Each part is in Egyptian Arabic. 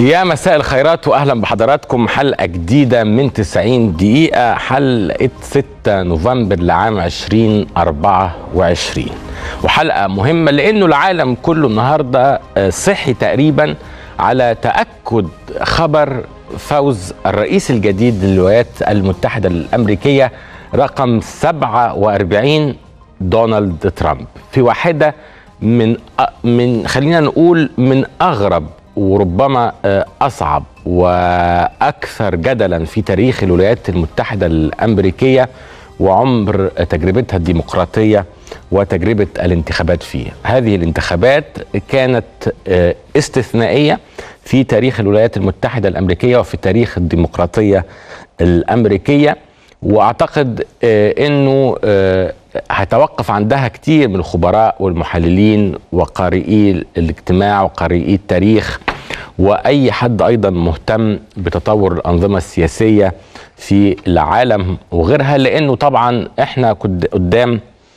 يا مساء الخيرات واهلا بحضراتكم حلقه جديده من 90 دقيقه حلقه 6 نوفمبر لعام 2024 وحلقه مهمه لانه العالم كله النهارده صحي تقريبا على تاكد خبر فوز الرئيس الجديد للولايات المتحده الامريكيه رقم 47 دونالد ترامب في واحده من من خلينا نقول من اغرب وربما اصعب واكثر جدلا في تاريخ الولايات المتحده الامريكيه وعمر تجربتها الديمقراطيه وتجربه الانتخابات فيها. هذه الانتخابات كانت استثنائيه في تاريخ الولايات المتحده الامريكيه وفي تاريخ الديمقراطيه الامريكيه واعتقد انه هيتوقف عندها كتير من الخبراء والمحللين وقارئي الاجتماع وقارئي التاريخ واي حد ايضا مهتم بتطور الانظمه السياسيه في العالم وغيرها لانه طبعا احنا قدام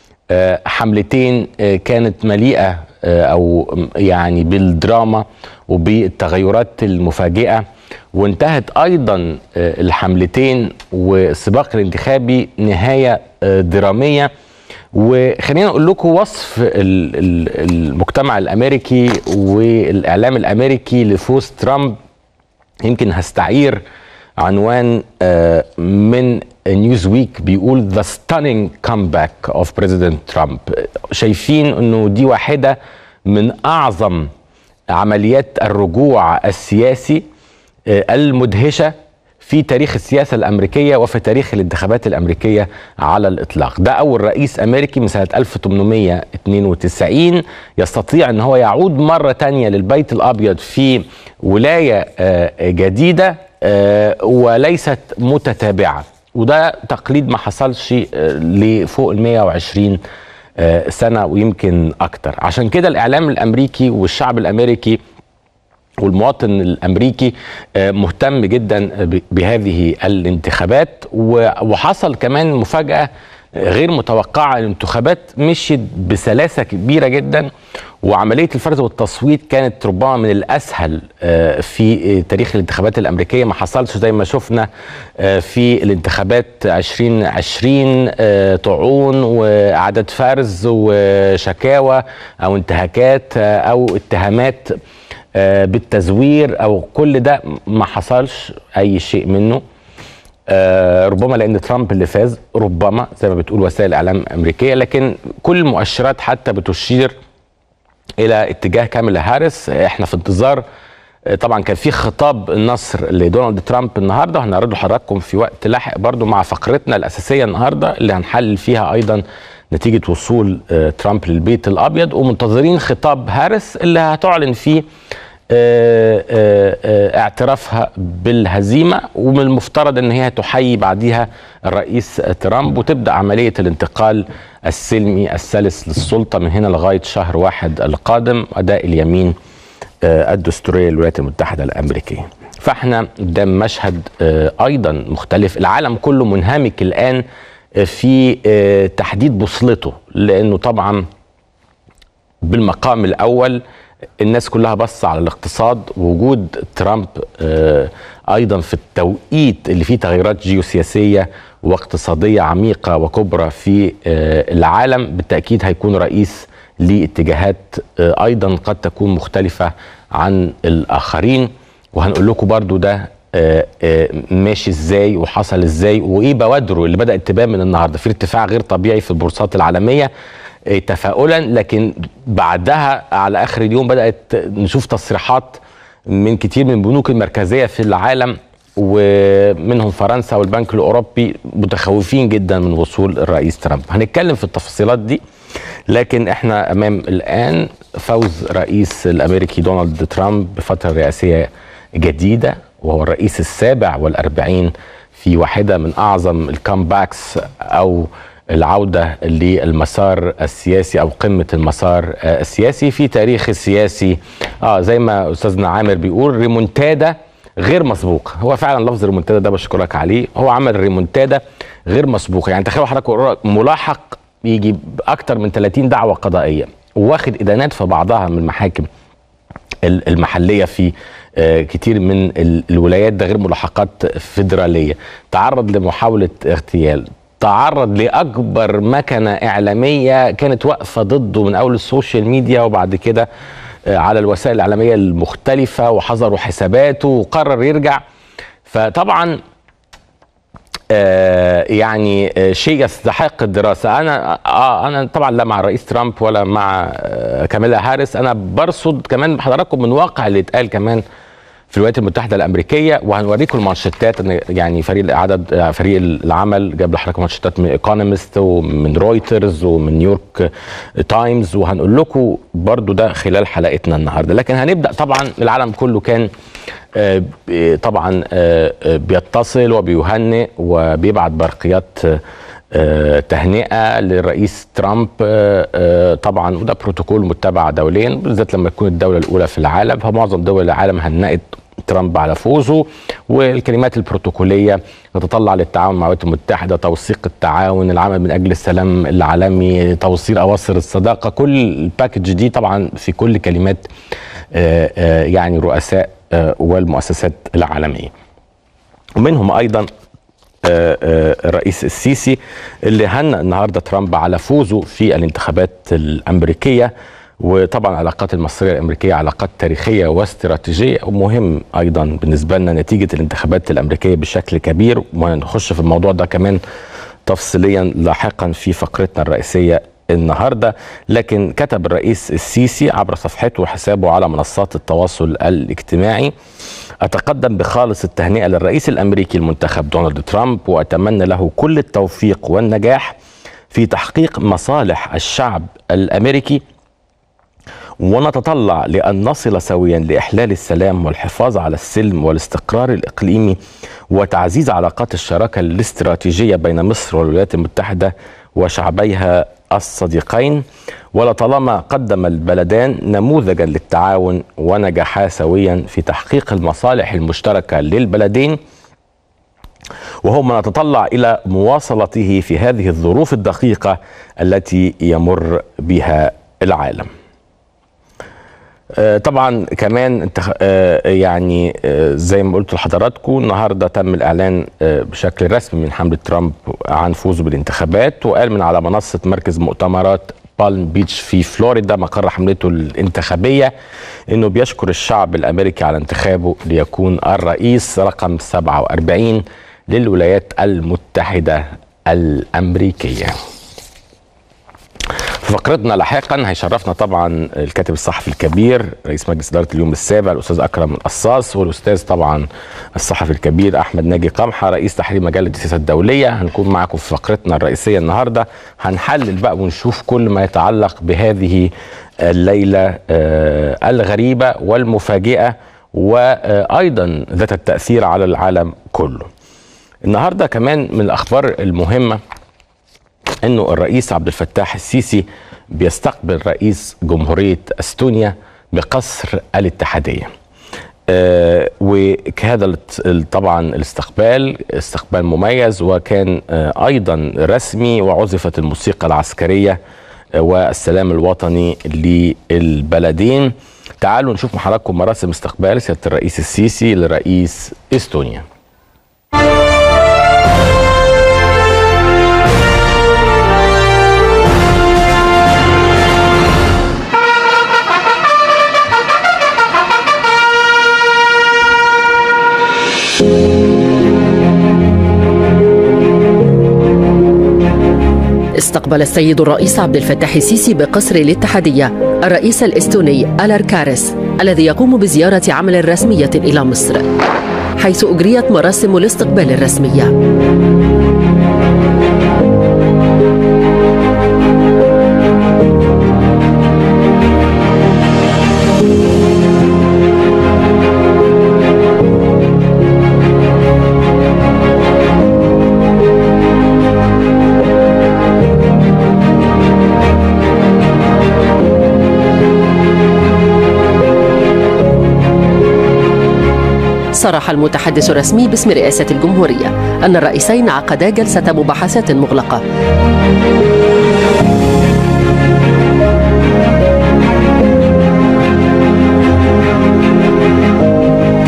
حملتين كانت مليئه او يعني بالدراما وبالتغيرات المفاجئه وانتهت ايضا الحملتين والسباق الانتخابي نهايه دراميه وخلينا اقول لكم وصف المجتمع الامريكي والاعلام الامريكي لفوز ترامب يمكن هستعير عنوان من نيوز ويك بيقول ذا stunning comeback of President ترامب شايفين انه دي واحده من اعظم عمليات الرجوع السياسي المدهشه في تاريخ السياسة الأمريكية وفي تاريخ الانتخابات الأمريكية على الإطلاق ده أول رئيس أمريكي من سنة 1892 يستطيع أن هو يعود مرة تانية للبيت الأبيض في ولاية جديدة وليست متتابعة وده تقليد ما حصلش لفوق ال 120 سنة ويمكن أكتر عشان كده الإعلام الأمريكي والشعب الأمريكي والمواطن الامريكي مهتم جدا بهذه الانتخابات وحصل كمان مفاجاه غير متوقعه الانتخابات مشيت بسلاسه كبيره جدا وعمليه الفرز والتصويت كانت ربما من الاسهل في تاريخ الانتخابات الامريكيه ما حصلش زي ما شفنا في الانتخابات 2020 طعون واعاده فرز وشكاوى او انتهاكات او اتهامات بالتزوير او كل ده ما حصلش اي شيء منه ربما لان ترامب اللي فاز ربما زي ما بتقول وسائل الاعلام الامريكيه لكن كل المؤشرات حتى بتشير الى اتجاه كاميلا هاريس احنا في انتظار طبعا كان في خطاب النصر لدونالد ترامب النهارده وهنعرضه لحضراتكم في وقت لاحق برضو مع فقرتنا الاساسيه النهارده اللي هنحلل فيها ايضا نتيجه وصول ترامب للبيت الابيض ومنتظرين خطاب هاريس اللي هتعلن فيه اعترافها بالهزيمه ومن المفترض ان هي تحيي بعديها الرئيس ترامب وتبدا عمليه الانتقال السلمي السلس للسلطه من هنا لغايه شهر واحد القادم اداء اليمين الدستوريه للولايات المتحده الامريكيه. فاحنا قدام مشهد ايضا مختلف العالم كله منهمك الان في تحديد بوصلته لانه طبعا بالمقام الاول الناس كلها بص على الاقتصاد ووجود ترامب ايضا في التوقيت اللي فيه تغيرات جيوسياسيه واقتصاديه عميقه وكبرى في العالم بالتاكيد هيكون رئيس لاتجاهات ايضا قد تكون مختلفه عن الاخرين وهنقول لكم برضو ده ماشي ازاي وحصل ازاي وايه بوادره اللي بدات تبان من النهارده في ارتفاع غير طبيعي في البورصات العالميه تفاؤلا لكن بعدها على اخر اليوم بدات نشوف تصريحات من كتير من البنوك المركزيه في العالم ومنهم فرنسا والبنك الاوروبي متخوفين جدا من وصول الرئيس ترامب هنتكلم في التفاصيلات دي لكن احنا امام الان فوز رئيس الامريكي دونالد ترامب بفتره رئاسيه جديده وهو الرئيس السابع والأربعين في واحدة من أعظم الكامباكس أو العودة للمسار السياسي أو قمة المسار السياسي في تاريخ السياسي آه زي ما أستاذنا عامر بيقول ريمونتادا غير مسبوقة هو فعلا لفظ ريمونتادا ده بشكرك عليه هو عمل ريمونتادا غير مسبوقة يعني تخيلوا حضرتك ملاحق يجي أكتر من 30 دعوة قضائية واخد إدانات في بعضها من المحاكم المحلية في كتير من الولايات ده غير ملاحقات فيدراليه تعرض لمحاوله اغتيال تعرض لاكبر مكنه اعلاميه كانت واقفه ضده من اول السوشيال ميديا وبعد كده على الوسائل الاعلاميه المختلفه وحظروا حساباته وقرر يرجع فطبعا آه يعني آه شيء يستحق الدراسه انا آه انا طبعا لا مع الرئيس ترامب ولا مع آه كاميلا هاريس انا برصد كمان حضراتكم من واقع اللي اتقال كمان في الولايات المتحده الامريكيه وهنوريكم المانشيتات يعني فريق عدد فريق العمل جاب لحضراتكم مانشيتات من ايكونومست ومن رويترز ومن نيويورك تايمز وهنقول لكم برضو ده خلال حلقتنا النهارده لكن هنبدا طبعا العالم كله كان طبعا بيتصل وبيهنئ وبيبعت برقيات تهنئه للرئيس ترامب طبعا وده بروتوكول متبع دوليا بالذات لما تكون الدوله الاولى في العالم فمعظم دول العالم هنأت ترامب على فوزه والكلمات البروتوكوليه تتطلع للتعاون مع الولايات المتحده توثيق التعاون العمل من اجل السلام العالمي توصيل اواصر الصداقه كل الباكج دي طبعا في كل كلمات يعني رؤساء والمؤسسات العالميه ومنهم ايضا الرئيس السيسي اللي هنأ النهارده ترامب على فوزه في الانتخابات الامريكيه وطبعا العلاقات المصريه الامريكيه علاقات تاريخيه واستراتيجيه ومهم ايضا بالنسبه لنا نتيجه الانتخابات الامريكيه بشكل كبير وهنخش في الموضوع ده كمان تفصيليا لاحقا في فقرتنا الرئيسيه النهارده لكن كتب الرئيس السيسي عبر صفحته وحسابه على منصات التواصل الاجتماعي اتقدم بخالص التهنئه للرئيس الامريكي المنتخب دونالد ترامب واتمنى له كل التوفيق والنجاح في تحقيق مصالح الشعب الامريكي ونتطلع لان نصل سويا لاحلال السلام والحفاظ على السلم والاستقرار الاقليمي وتعزيز علاقات الشراكه الاستراتيجيه بين مصر والولايات المتحده وشعبيها الصديقين ولطالما قدم البلدان نموذجا للتعاون ونجحا سويا في تحقيق المصالح المشتركه للبلدين وهو ما نتطلع الى مواصلته في هذه الظروف الدقيقه التي يمر بها العالم. طبعا كمان انت يعني زي ما قلت لحضراتكم النهارده تم الاعلان بشكل رسمي من حمله ترامب عن فوزه بالانتخابات وقال من على منصه مركز مؤتمرات بالم بيتش في فلوريدا مقر حملته الانتخابيه انه بيشكر الشعب الامريكي على انتخابه ليكون الرئيس رقم 47 للولايات المتحده الامريكيه. في فقرتنا لاحقا هيشرفنا طبعا الكاتب الصحفي الكبير رئيس مجلس اداره اليوم السابع الاستاذ اكرم القصاص والاستاذ طبعا الصحفي الكبير احمد ناجي قمحه رئيس تحرير مجله السياسه الدوليه هنكون معكم في فقرتنا الرئيسيه النهارده هنحلل بقى ونشوف كل ما يتعلق بهذه الليله الغريبه والمفاجئه وايضا ذات التاثير على العالم كله. النهارده كمان من الاخبار المهمه انه الرئيس عبد الفتاح السيسي بيستقبل رئيس جمهوريه استونيا بقصر الاتحاديه. آه وهذا طبعا الاستقبال استقبال مميز وكان آه ايضا رسمي وعزفت الموسيقى العسكريه آه والسلام الوطني للبلدين. تعالوا نشوف مع حضراتكم مراسم استقبال سياده الرئيس السيسي لرئيس استونيا. استقبل السيد الرئيس عبد الفتاح السيسي بقصر الاتحادية الرئيس الإستوني ألار كارس الذي يقوم بزيارة عمل رسمية إلى مصر حيث أجريت مراسم الاستقبال الرسمية صرح المتحدث الرسمي باسم رئاسة الجمهورية أن الرئيسين عقدا جلسة مباحثات مغلقة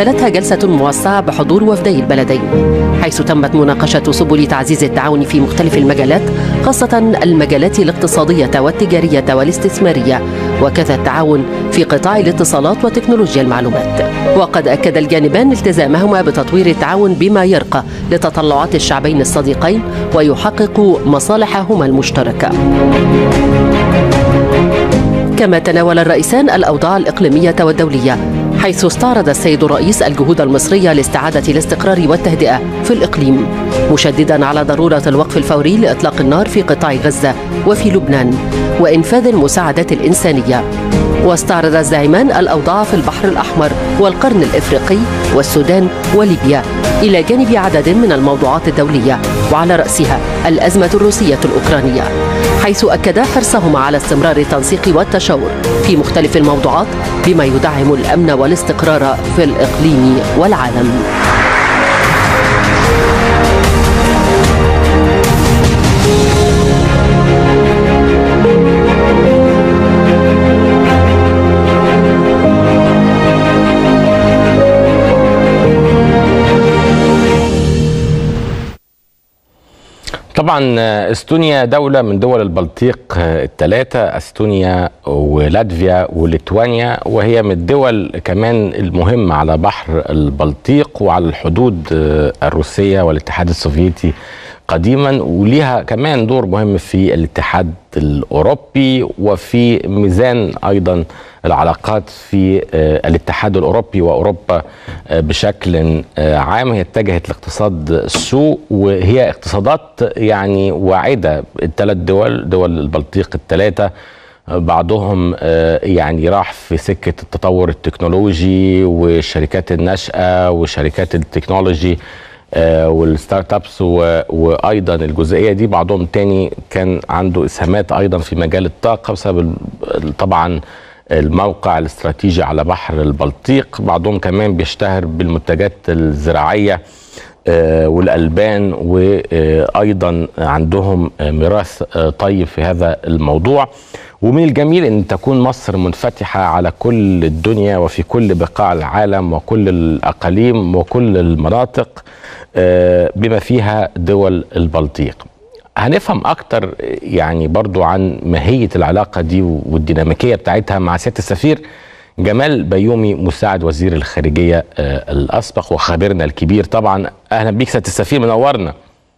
شملتها جلسة موسعة بحضور وفدي البلدين حيث تمت مناقشة سبل تعزيز التعاون في مختلف المجالات خاصة المجالات الاقتصادية والتجارية والاستثمارية وكذا التعاون في قطاع الاتصالات وتكنولوجيا المعلومات وقد أكد الجانبان التزامهما بتطوير التعاون بما يرقى لتطلعات الشعبين الصديقين ويحقق مصالحهما المشتركة كما تناول الرئيسان الأوضاع الإقليمية والدولية حيث استعرض السيد الرئيس الجهود المصرية لاستعادة الاستقرار والتهدئة في الإقليم مشددا على ضرورة الوقف الفوري لإطلاق النار في قطاع غزة وفي لبنان وإنفاذ المساعدات الإنسانية واستعرض الزعيمان الأوضاع في البحر الأحمر والقرن الإفريقي والسودان وليبيا إلى جانب عدد من الموضوعات الدولية وعلى رأسها الأزمة الروسية الأوكرانية حيث أكدا حرصهما على استمرار التنسيق والتشاور في مختلف الموضوعات بما يدعم الأمن والاستقرار في الإقليم والعالم طبعا استونيا دولة من دول البلطيق الثلاثة استونيا ولاتفيا وليتوانيا وهي من الدول كمان المهمة على بحر البلطيق وعلى الحدود الروسية والاتحاد السوفيتي قديما وليها كمان دور مهم في الاتحاد الاوروبي وفي ميزان ايضا العلاقات في الاتحاد الاوروبي واوروبا بشكل عام هي اتجهت لاقتصاد السوق وهي اقتصادات يعني واعده الثلاث دول دول البلطيق الثلاثه بعضهم يعني راح في سكه التطور التكنولوجي والشركات الناشئه وشركات التكنولوجي والستارت ابس وايضا الجزئيه دي بعضهم تاني كان عنده اسهامات ايضا في مجال الطاقه بسبب طبعا الموقع الاستراتيجي على بحر البلطيق بعضهم كمان بيشتهر بالمنتجات الزراعيه والالبان وايضا عندهم ميراث طيب في هذا الموضوع ومن الجميل ان تكون مصر منفتحه على كل الدنيا وفي كل بقاع العالم وكل الاقاليم وكل المناطق بما فيها دول البلطيق هنفهم اكتر يعني برضو عن ماهيه العلاقه دي والديناميكيه بتاعتها مع سياده السفير جمال بيومي مساعد وزير الخارجيه الاسبق وخبيرنا الكبير طبعا اهلا بيك سياده السفير منورنا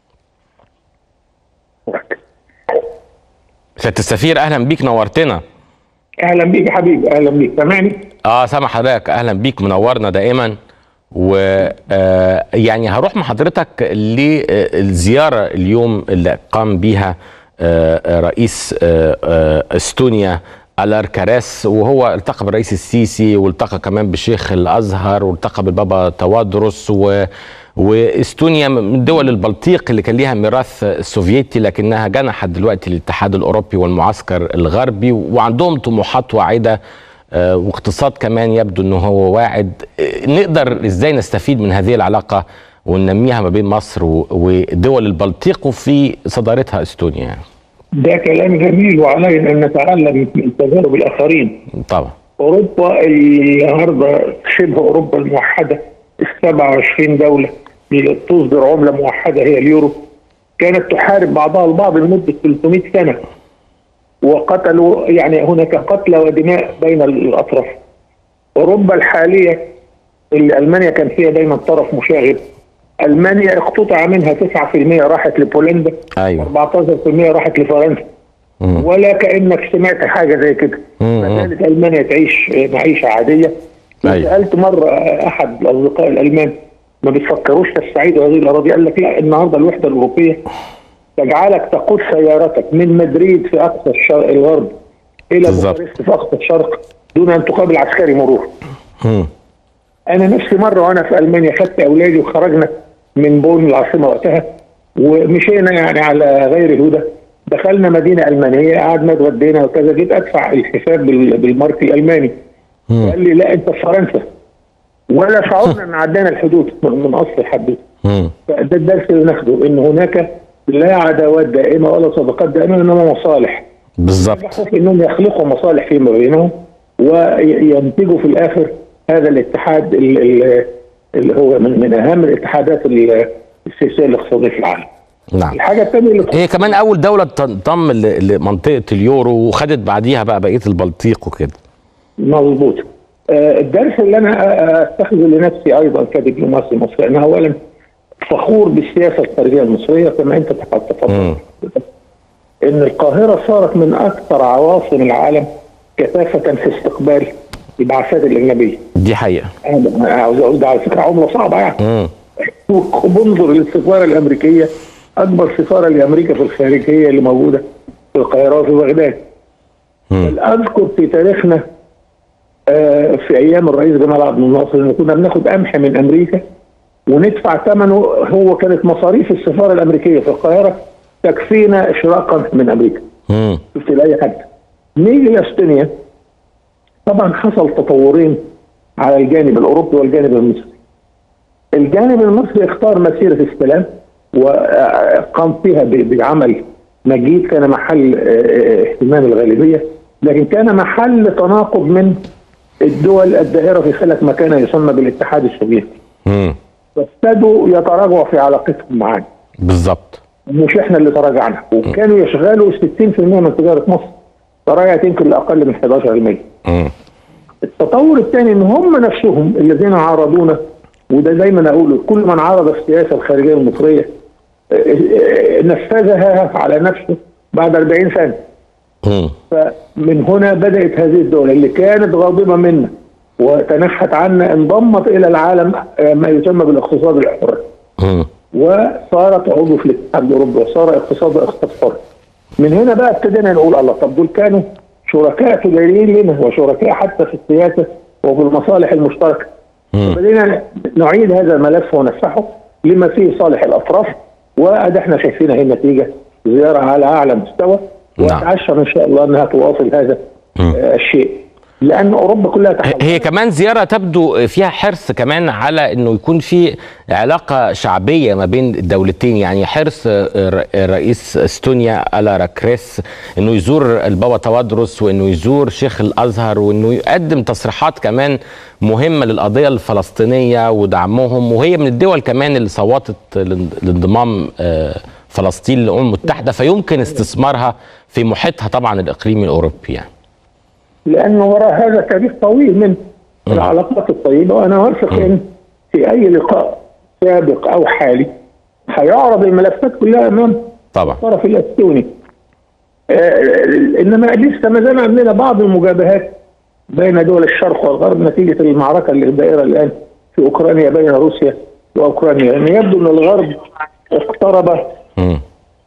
سياده السفير اهلا بيك نورتنا اهلا بيك يا حبيبي اهلا بيك سامعني اه سامع حضرتك اهلا بيك منورنا دائما و يعني هروح مع حضرتك للزياره اليوم اللي قام بيها رئيس استونيا الار كاراس وهو التقى بالرئيس السيسي والتقى كمان بشيخ الازهر والتقى بالبابا توادرس و واستونيا من دول البلطيق اللي كان ليها ميراث سوفيتي لكنها جنحت دلوقتي للاتحاد الاوروبي والمعسكر الغربي وعندهم طموحات واعده واقتصاد كمان يبدو انه هو واعد نقدر ازاي نستفيد من هذه العلاقه وننميها ما بين مصر ودول البلطيق وفي صدارتها استونيا يعني. ده كلام جميل وعلينا ان نتعلم من تجارب الاخرين طبعا اوروبا النهارده شبه اوروبا الموحده ال 27 دوله اللي تصدر عمله موحده هي اليورو كانت تحارب بعضها البعض لمده 300 سنه وقتلوا يعني هناك قتلى ودماء بين الاطراف. اوروبا الحاليه اللي المانيا كان فيها دايما طرف مشاغب المانيا اقتطع منها 9% راحت لبولندا ايوه 14% راحت لفرنسا مم. ولا كانك سمعت حاجه زي كده مم. ما زالت المانيا تعيش معيشه عاديه أيوة. سالت مره احد الاصدقاء الالمان ما بتفكروش تستعيدوا هذه الاراضي قال لك لا النهارده الوحده الاوروبيه تجعلك تقود سيارتك من مدريد في اقصى الشرق الغرب الى بالظبط. بوخارست في اقصى الشرق دون ان تقابل عسكري مرور مم. انا نفسي مره وانا في المانيا خدت اولادي وخرجنا من بون العاصمه وقتها ومشينا يعني على غير الهدى دخلنا مدينه المانيه قعدنا اتغدينا وكذا جيت ادفع الحساب بال- بالمارك الالماني مم. قال لي لا انت في فرنسا ولا شعورنا ان عدينا الحدود من من اصل الحدود مم. فده الدرس اللي ناخده ان هناك لا عداوات دائمه ولا صداقات دائمه انما مصالح بالظبط نجحوا في انهم يخلقوا مصالح فيما بينهم وينتجوا في الاخر هذا الاتحاد ال- ال- اللي هو من, من اهم الاتحادات ال- السياسيه الاقتصاديه في العالم. نعم الحاجه الثانيه اللي هي كمان اول دوله تنضم ل- لمنطقه اليورو وخدت بعديها بقى بقيه البلطيق وكده مظبوط آه، الدرس اللي انا آه، اتخذه لنفسي ايضا كدبلوماسي مصري انا اولا فخور بالسياسه الخارجيه المصريه كما انت تفضلت مم. ان القاهره صارت من اكثر عواصم العالم كثافه في استقبال البعثات الاجنبيه دي حقيقه انا عاوز اقول ده على فكره عمله صعبه يعني مم. وبنظر للسفاره الامريكيه اكبر سفاره لامريكا في الخارجيه اللي موجوده في القاهره وفي بغداد مم. بل اذكر في تاريخنا آه، في ايام الرئيس جمال عبد الناصر ان كنا بناخد قمح من امريكا وندفع ثمنه هو كانت مصاريف السفاره الامريكيه في القاهره تكفينا شراء قمح من امريكا مم. شفت لاي حد نيجي لاستونيا طبعا حصل تطورين على الجانب الاوروبي والجانب المصري الجانب المصري اختار مسيره السلام وقام فيها ب- بعمل مجيد كان محل آه، اهتمام الغالبيه لكن كان محل تناقض من الدول الدائره في خلق ما كان يسمى بالاتحاد السوفيتي مم. فابتدوا يتراجعوا في علاقتهم معانا بالظبط مش احنا اللي تراجعنا وكانوا يشغلوا 60% من تجاره مصر تراجعت يمكن لاقل من 11% مم. التطور الثاني ان هم نفسهم الذين عارضونا وده دايما اقوله كل من عارض السياسه الخارجيه المصريه اه، اه، نفذها على نفسه بعد 40 سنه مم. فمن هنا بدات هذه الدول اللي كانت غاضبه منا وتنحت عنا انضمت الى العالم اه، ما يسمى بالاقتصاد الحر مم. وصارت عضو في الاتحاد الاوروبي وصار اقتصاد اقتصاد حر. من هنا بقى ابتدينا نقول الله طب دول كانوا شركاء تجاريين لنا وشركاء حتى في السياسه وفي المصالح المشتركه. مم. بدينا نعيد هذا الملف ونفتحه لما فيه صالح الاطراف وادي احنا شايفين اهي النتيجه زياره على اعلى مستوى نعم. واتعشم ان شاء الله انها تواصل هذا مم. آه، الشيء لان اوروبا كلها تحولت هي كمان زيارة تبدو فيها حرص كمان على انه يكون في علاقة شعبية ما بين الدولتين يعني حرص الر- رئيس استونيا الا راكريس انه يزور البابا توادرس وانه يزور شيخ الازهر وانه يقدم تصريحات كمان مهمة للقضية الفلسطينية ودعمهم وهي من الدول كمان اللي صوتت لان- لانضمام آه، فلسطين للامم المتحدة فيمكن استثمارها في محيطها طبعا الاقليمي الاوروبي يعني لانه وراء هذا تاريخ طويل من العلاقات الطيبه وانا واثق ان في اي لقاء سابق او حالي هيعرض الملفات كلها امام طبعا الطرف الاستوني آه، انما لسه ما زال عندنا بعض المجابهات بين دول الشرق والغرب نتيجه المعركه اللي دائره الان في اوكرانيا بين روسيا واوكرانيا لان يبدو ان الغرب اقترب مم.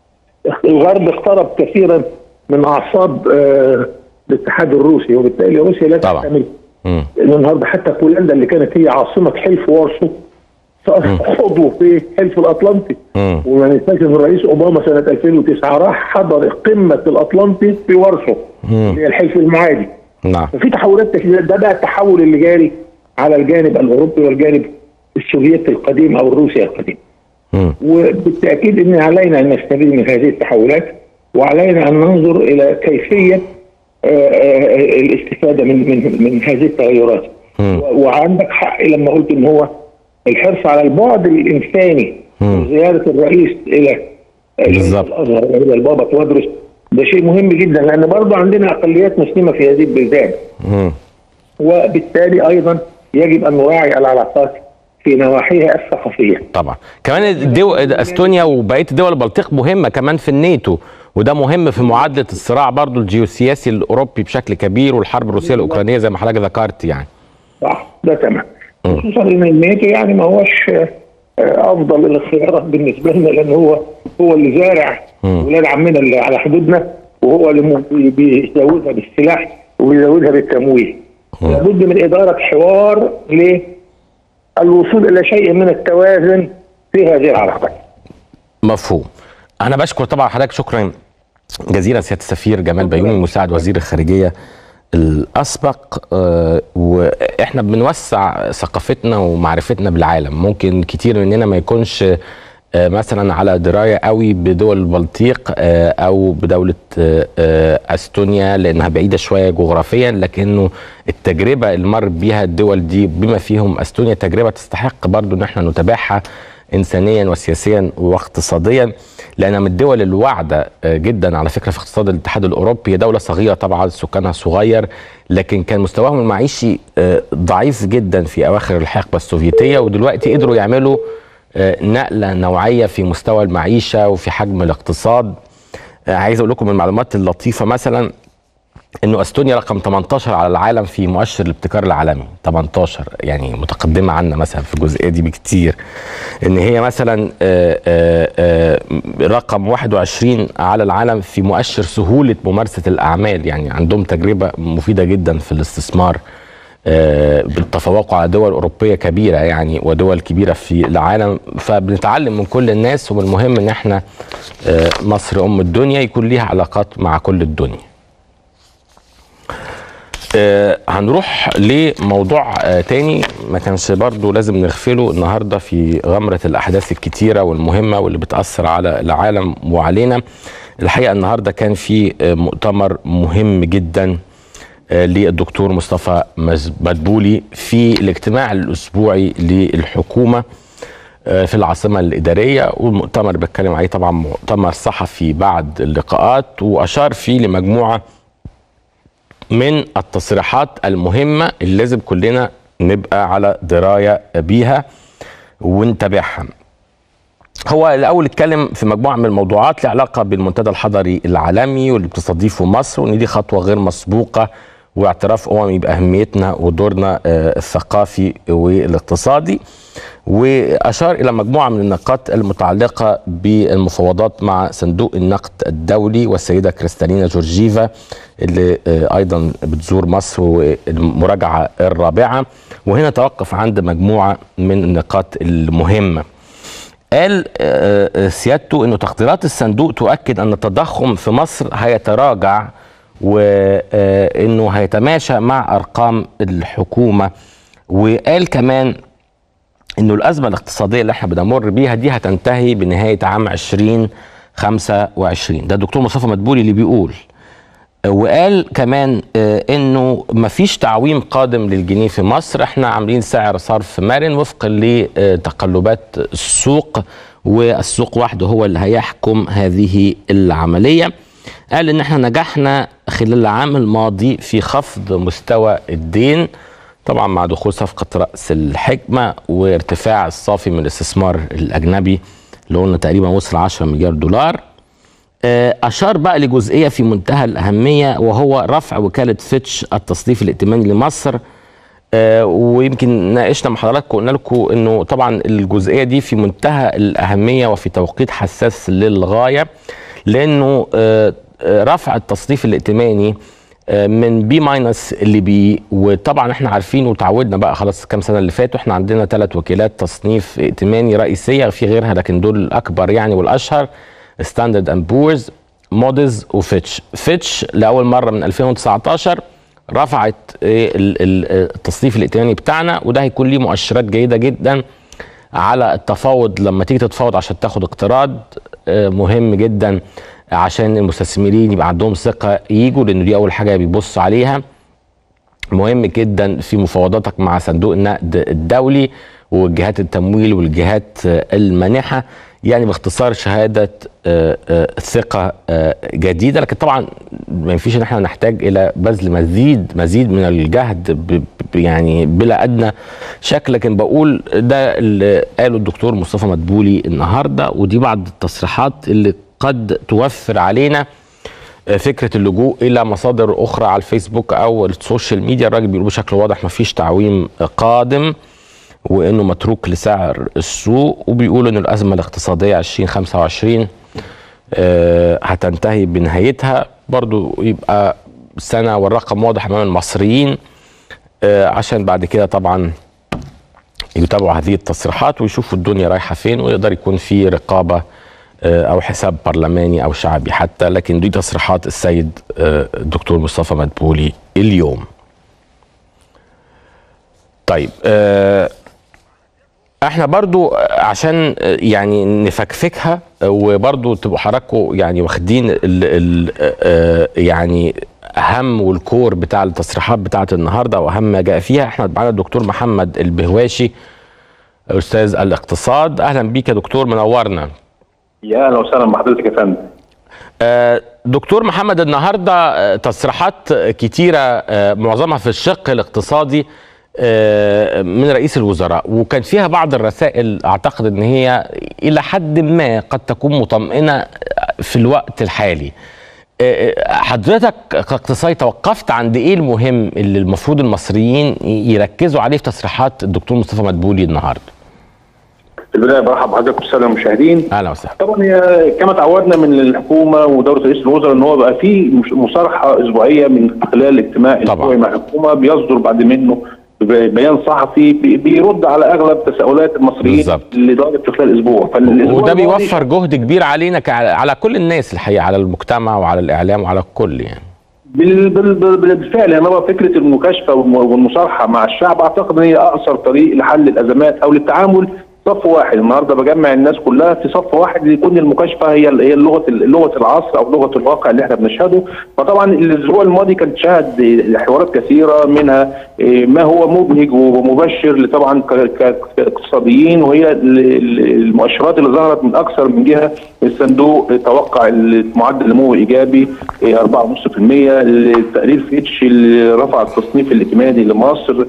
الغرب اقترب كثيرا من اعصاب آه، الاتحاد الروسي وبالتالي روسيا لا طبعا. تحتمل مم. لان النهارده حتى بولندا اللي كانت هي عاصمه حلف وارسو صارت عضو في الحلف الاطلنطي مم. وما ننساش ان الرئيس اوباما سنه 2009 راح حضر قمه الاطلنطي في وارسو اللي هي الحلف المعادي نعم ففي تحولات كثيره ده بقى التحول اللي جاري على الجانب الاوروبي والجانب السوفيتي القديم او الروسي القديم مم. وبالتاكيد ان علينا ان نستفيد من هذه التحولات وعلينا ان ننظر الى كيفيه آه، آه، الاستفاده من من من هذه التغيرات مم. و- وعندك حق لما قلت ان هو الحرص على البعد الانساني مم. زياره الرئيس الى بالظبط. الازهر الى البابا تودرس ده شيء مهم جدا لان برضه عندنا اقليات مسلمه في هذه البلدان مم. وبالتالي ايضا يجب ان نراعي العلاقات في نواحيها الثقافيه طبعا كمان الدول استونيا وبقيه الدول البلطيق مهمه كمان في الناتو وده مهم في معادله الصراع برضو الجيوسياسي الاوروبي بشكل كبير والحرب الروسيه الاوكرانيه زي ما حضرتك ذكرت يعني صح ده تمام خصوصا ان الناتو يعني ما هوش آه، آه، افضل الاختيارات بالنسبه لنا لان هو هو اللي زارع مم. ولاد عمنا اللي على حدودنا وهو اللي مو- بي- بيزودها بالسلاح وبيزودها بالتمويل لابد من اداره حوار للوصول الى شيء من التوازن في هذه العلاقات مفهوم انا بشكر طبعا حضرتك شكرا جزيلا سياده السفير جمال بيومي مساعد وزير الخارجيه الاسبق آه، واحنا بنوسع ثقافتنا ومعرفتنا بالعالم ممكن كتير مننا ما يكونش آه، مثلا على درايه قوي بدول البلطيق آه، او بدوله آه، آه، استونيا لانها بعيده شويه جغرافيا لكنه التجربه اللي مرت بيها الدول دي بما فيهم استونيا تجربه تستحق برضو ان احنا نتابعها انسانيا وسياسيا واقتصاديا لانها من الدول الواعده آه، جدا على فكره في اقتصاد الاتحاد الاوروبي هي دوله صغيره طبعا سكانها صغير لكن كان مستواهم المعيشي آه، ضعيف جدا في اواخر الحقبه السوفيتيه ودلوقتي قدروا يعملوا آه، نقله نوعيه في مستوى المعيشه وفي حجم الاقتصاد آه، عايز اقول لكم من المعلومات اللطيفه مثلا انه استونيا رقم 18 على العالم في مؤشر الابتكار العالمي 18 يعني متقدمه عنا مثلا في الجزئيه دي بكتير ان هي مثلا آه، آه، آه، رقم 21 على العالم في مؤشر سهوله ممارسه الاعمال يعني عندهم تجربه مفيده جدا في الاستثمار آه، بالتفوق على دول اوروبيه كبيره يعني ودول كبيره في العالم فبنتعلم من كل الناس ومن المهم ان احنا آه، مصر ام الدنيا يكون ليها علاقات مع كل الدنيا آه هنروح لموضوع آه تاني ما كانش برضو لازم نغفله النهارده في غمرة الأحداث الكتيرة والمهمة واللي بتأثر على العالم وعلينا الحقيقة النهارده كان في آه مؤتمر مهم جدا آه للدكتور مصطفى مز- مدبولي في الاجتماع الأسبوعي للحكومة آه، في العاصمة الإدارية والمؤتمر بتكلم عليه طبعا مؤتمر صحفي بعد اللقاءات وأشار فيه لمجموعة من التصريحات المهمة اللي لازم كلنا نبقى على دراية بيها ونتابعها هو الأول اتكلم في مجموعة من الموضوعات لها علاقة بالمنتدى الحضري العالمي واللي بتستضيفه مصر وإن دي خطوة غير مسبوقة واعتراف أممي بأهميتنا ودورنا آه، الثقافي والاقتصادي وأشار إلى مجموعة من النقاط المتعلقة بالمفاوضات مع صندوق النقد الدولي والسيدة كريستالينا جورجيفا اللي آه، أيضا بتزور مصر والمراجعة الرابعة وهنا توقف عند مجموعة من النقاط المهمة قال آه، آه، سيادته انه تقديرات الصندوق تؤكد ان التضخم في مصر هيتراجع وانه هيتماشى مع ارقام الحكومه وقال كمان انه الازمه الاقتصاديه اللي احنا بنمر بيها دي هتنتهي بنهايه عام 2025 ده الدكتور مصطفى مدبولي اللي بيقول وقال كمان آه، انه مفيش تعويم قادم للجنيه في مصر احنا عاملين سعر صرف مرن وفقا لتقلبات السوق والسوق وحده هو اللي هيحكم هذه العمليه قال ان احنا نجحنا خلال العام الماضي في خفض مستوى الدين طبعا مع دخول صفقه راس الحكمه وارتفاع الصافي من الاستثمار الاجنبي اللي قلنا تقريبا وصل 10 مليار دولار آه، أشار بقى لجزئية في منتهى الأهمية وهو رفع وكالة فيتش التصنيف الائتماني لمصر آه، ويمكن ناقشنا مع حضراتكم قلنا لكم انه طبعا الجزئيه دي في منتهى الاهميه وفي توقيت حساس للغايه لانه آه، آه، رفع التصنيف الائتماني آه، من بي ماينس لبي وطبعا احنا عارفين وتعودنا بقى خلاص كام سنه اللي فاتوا احنا عندنا ثلاث وكالات تصنيف ائتماني رئيسيه في غيرها لكن دول الاكبر يعني والاشهر ستاندرد اند بورز موديز وفيتش فيتش لاول مره من 2019 رفعت إيه ال- ال- التصنيف الائتماني بتاعنا وده هيكون ليه مؤشرات جيده جدا على التفاوض لما تيجي تتفاوض عشان تاخد اقتراض آه، مهم جدا عشان المستثمرين يبقى عندهم ثقه يجوا لان دي اول حاجه بيبص عليها مهم جدا في مفاوضاتك مع صندوق النقد الدولي وجهات التمويل والجهات آه، المانحه يعني باختصار شهاده آه، آه، ثقه آه، جديده لكن طبعا ما ينفيش ان احنا نحتاج الى بذل مزيد مزيد من الجهد ب- ب- يعني بلا ادنى شك لكن بقول ده اللي قاله الدكتور مصطفى مدبولي النهارده ودي بعض التصريحات اللي قد توفر علينا فكره اللجوء الى مصادر اخرى على الفيسبوك او السوشيال ميديا الراجل بيقول بشكل واضح مفيش تعويم قادم وانه متروك لسعر السوق وبيقول ان الازمه الاقتصاديه 2025 آه، هتنتهي بنهايتها برضو يبقى سنه والرقم واضح امام المصريين آه، عشان بعد كده طبعا يتابعوا هذه التصريحات ويشوفوا الدنيا رايحه فين ويقدر يكون في رقابه آه، او حساب برلماني او شعبي حتى لكن دي تصريحات السيد آه، الدكتور مصطفى مدبولي اليوم طيب آه، احنا برضو عشان يعني نفكفكها وبرضو تبقوا حضراتكم يعني واخدين ال ال يعني اهم والكور بتاع التصريحات بتاعه النهارده واهم ما جاء فيها احنا معانا الدكتور محمد البهواشي استاذ الاقتصاد اهلا بيك يا دكتور منورنا يا اهلا وسهلا بحضرتك يا فندم دكتور محمد النهارده تصريحات كتيره معظمها في الشق الاقتصادي من رئيس الوزراء وكان فيها بعض الرسائل اعتقد ان هي الى حد ما قد تكون مطمئنه في الوقت الحالي حضرتك كاقتصادي توقفت عند ايه المهم اللي المفروض المصريين يركزوا عليه في تصريحات الدكتور مصطفى مدبولي النهارده في البدايه برحب بحضرتك والساده المشاهدين اهلا وسهلا طبعا هي كما تعودنا من الحكومه ودوله رئيس الوزراء ان هو بقى في مصارحه اسبوعيه من خلال اجتماع اسبوعي مع الحكومه بيصدر بعد منه بيان صحفي بيرد على اغلب تساؤلات المصريين بالزبط. اللي ضربت في خلال اسبوع وده بيوفر جهد كبير علينا على كل الناس الحقيقه على المجتمع وعلى الاعلام وعلى الكل يعني بال بال بالفعل يعني هو فكره المكاشفه والمصارحه مع الشعب اعتقد ان هي اقصر طريق لحل الازمات او للتعامل صف واحد النهارده بجمع الناس كلها في صف واحد يكون المكاشفه هي هي لغه لغه العصر او لغه الواقع اللي احنا بنشهده فطبعا الاسبوع الماضي كان شهد حوارات كثيره منها ما هو مبهج ومبشر طبعا كاقتصاديين وهي المؤشرات اللي ظهرت من اكثر من جهه الصندوق توقع معدل نمو ايجابي 4.5% التقرير فيتش اللي رفع التصنيف الائتماني لمصر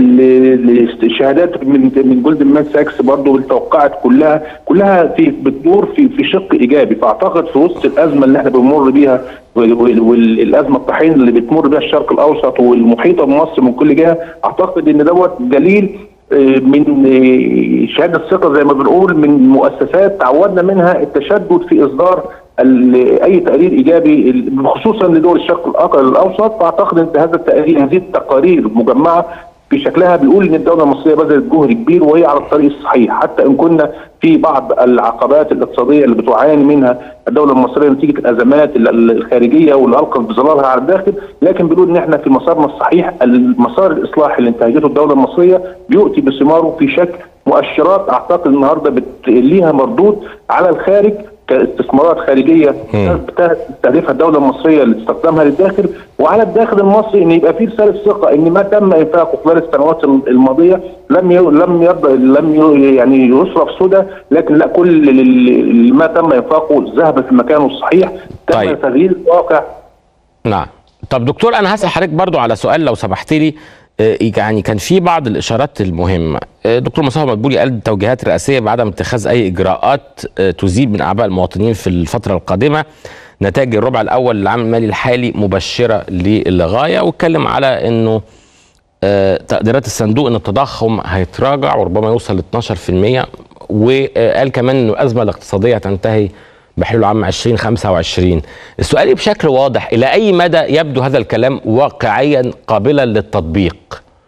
الشهادات من من جولدمان ساكس برضه توقعت كلها كلها في بتدور في في شق ايجابي فاعتقد في وسط الازمه اللي احنا بنمر بيها والازمه الطحين اللي بتمر بها الشرق الاوسط والمحيطه بمصر من كل جهه اعتقد ان دوت دليل من شهاده الثقه زي ما بنقول من مؤسسات تعودنا منها التشدد في اصدار اي تقرير ايجابي خصوصا لدول الشرق الاوسط فاعتقد ان هذا التقرير هذه التقارير مجمعه في شكلها بيقول ان الدوله المصريه بذلت جهد كبير وهي على الطريق الصحيح حتى ان كنا في بعض العقبات الاقتصاديه اللي بتعاني منها الدوله المصريه نتيجه الازمات الخارجيه واللي القت بظلالها على الداخل لكن بيقول ان احنا في مسارنا الصحيح المسار الاصلاحي اللي انتهجته الدوله المصريه بيؤتي بثماره في شكل مؤشرات اعتقد النهارده ليها مردود على الخارج كاستثمارات خارجيه تستهدفها الدوله المصريه لاستخدامها للداخل وعلى الداخل المصري ان يبقى في رساله ثقه ان ما تم انفاقه خلال السنوات الماضيه لم ي... لم يرضى لم ي... يعني يصرف سدى لكن لا كل ما تم انفاقه ذهب في مكانه الصحيح تم طيب. تغيير الواقع نعم طب دكتور انا هسال حضرتك برضو على سؤال لو سمحت لي يعني كان في بعض الاشارات المهمه دكتور مصطفى مدبولي قال توجيهات رئاسيه بعدم اتخاذ اي اجراءات تزيد من اعباء المواطنين في الفتره القادمه نتائج الربع الاول للعام المالي الحالي مبشره للغايه واتكلم على انه تقديرات الصندوق ان التضخم هيتراجع وربما يوصل ل 12% وقال كمان انه الازمه الاقتصاديه هتنتهي بحلول عام 2025 السؤال بشكل واضح إلى أي مدى يبدو هذا الكلام واقعيا قابلا للتطبيق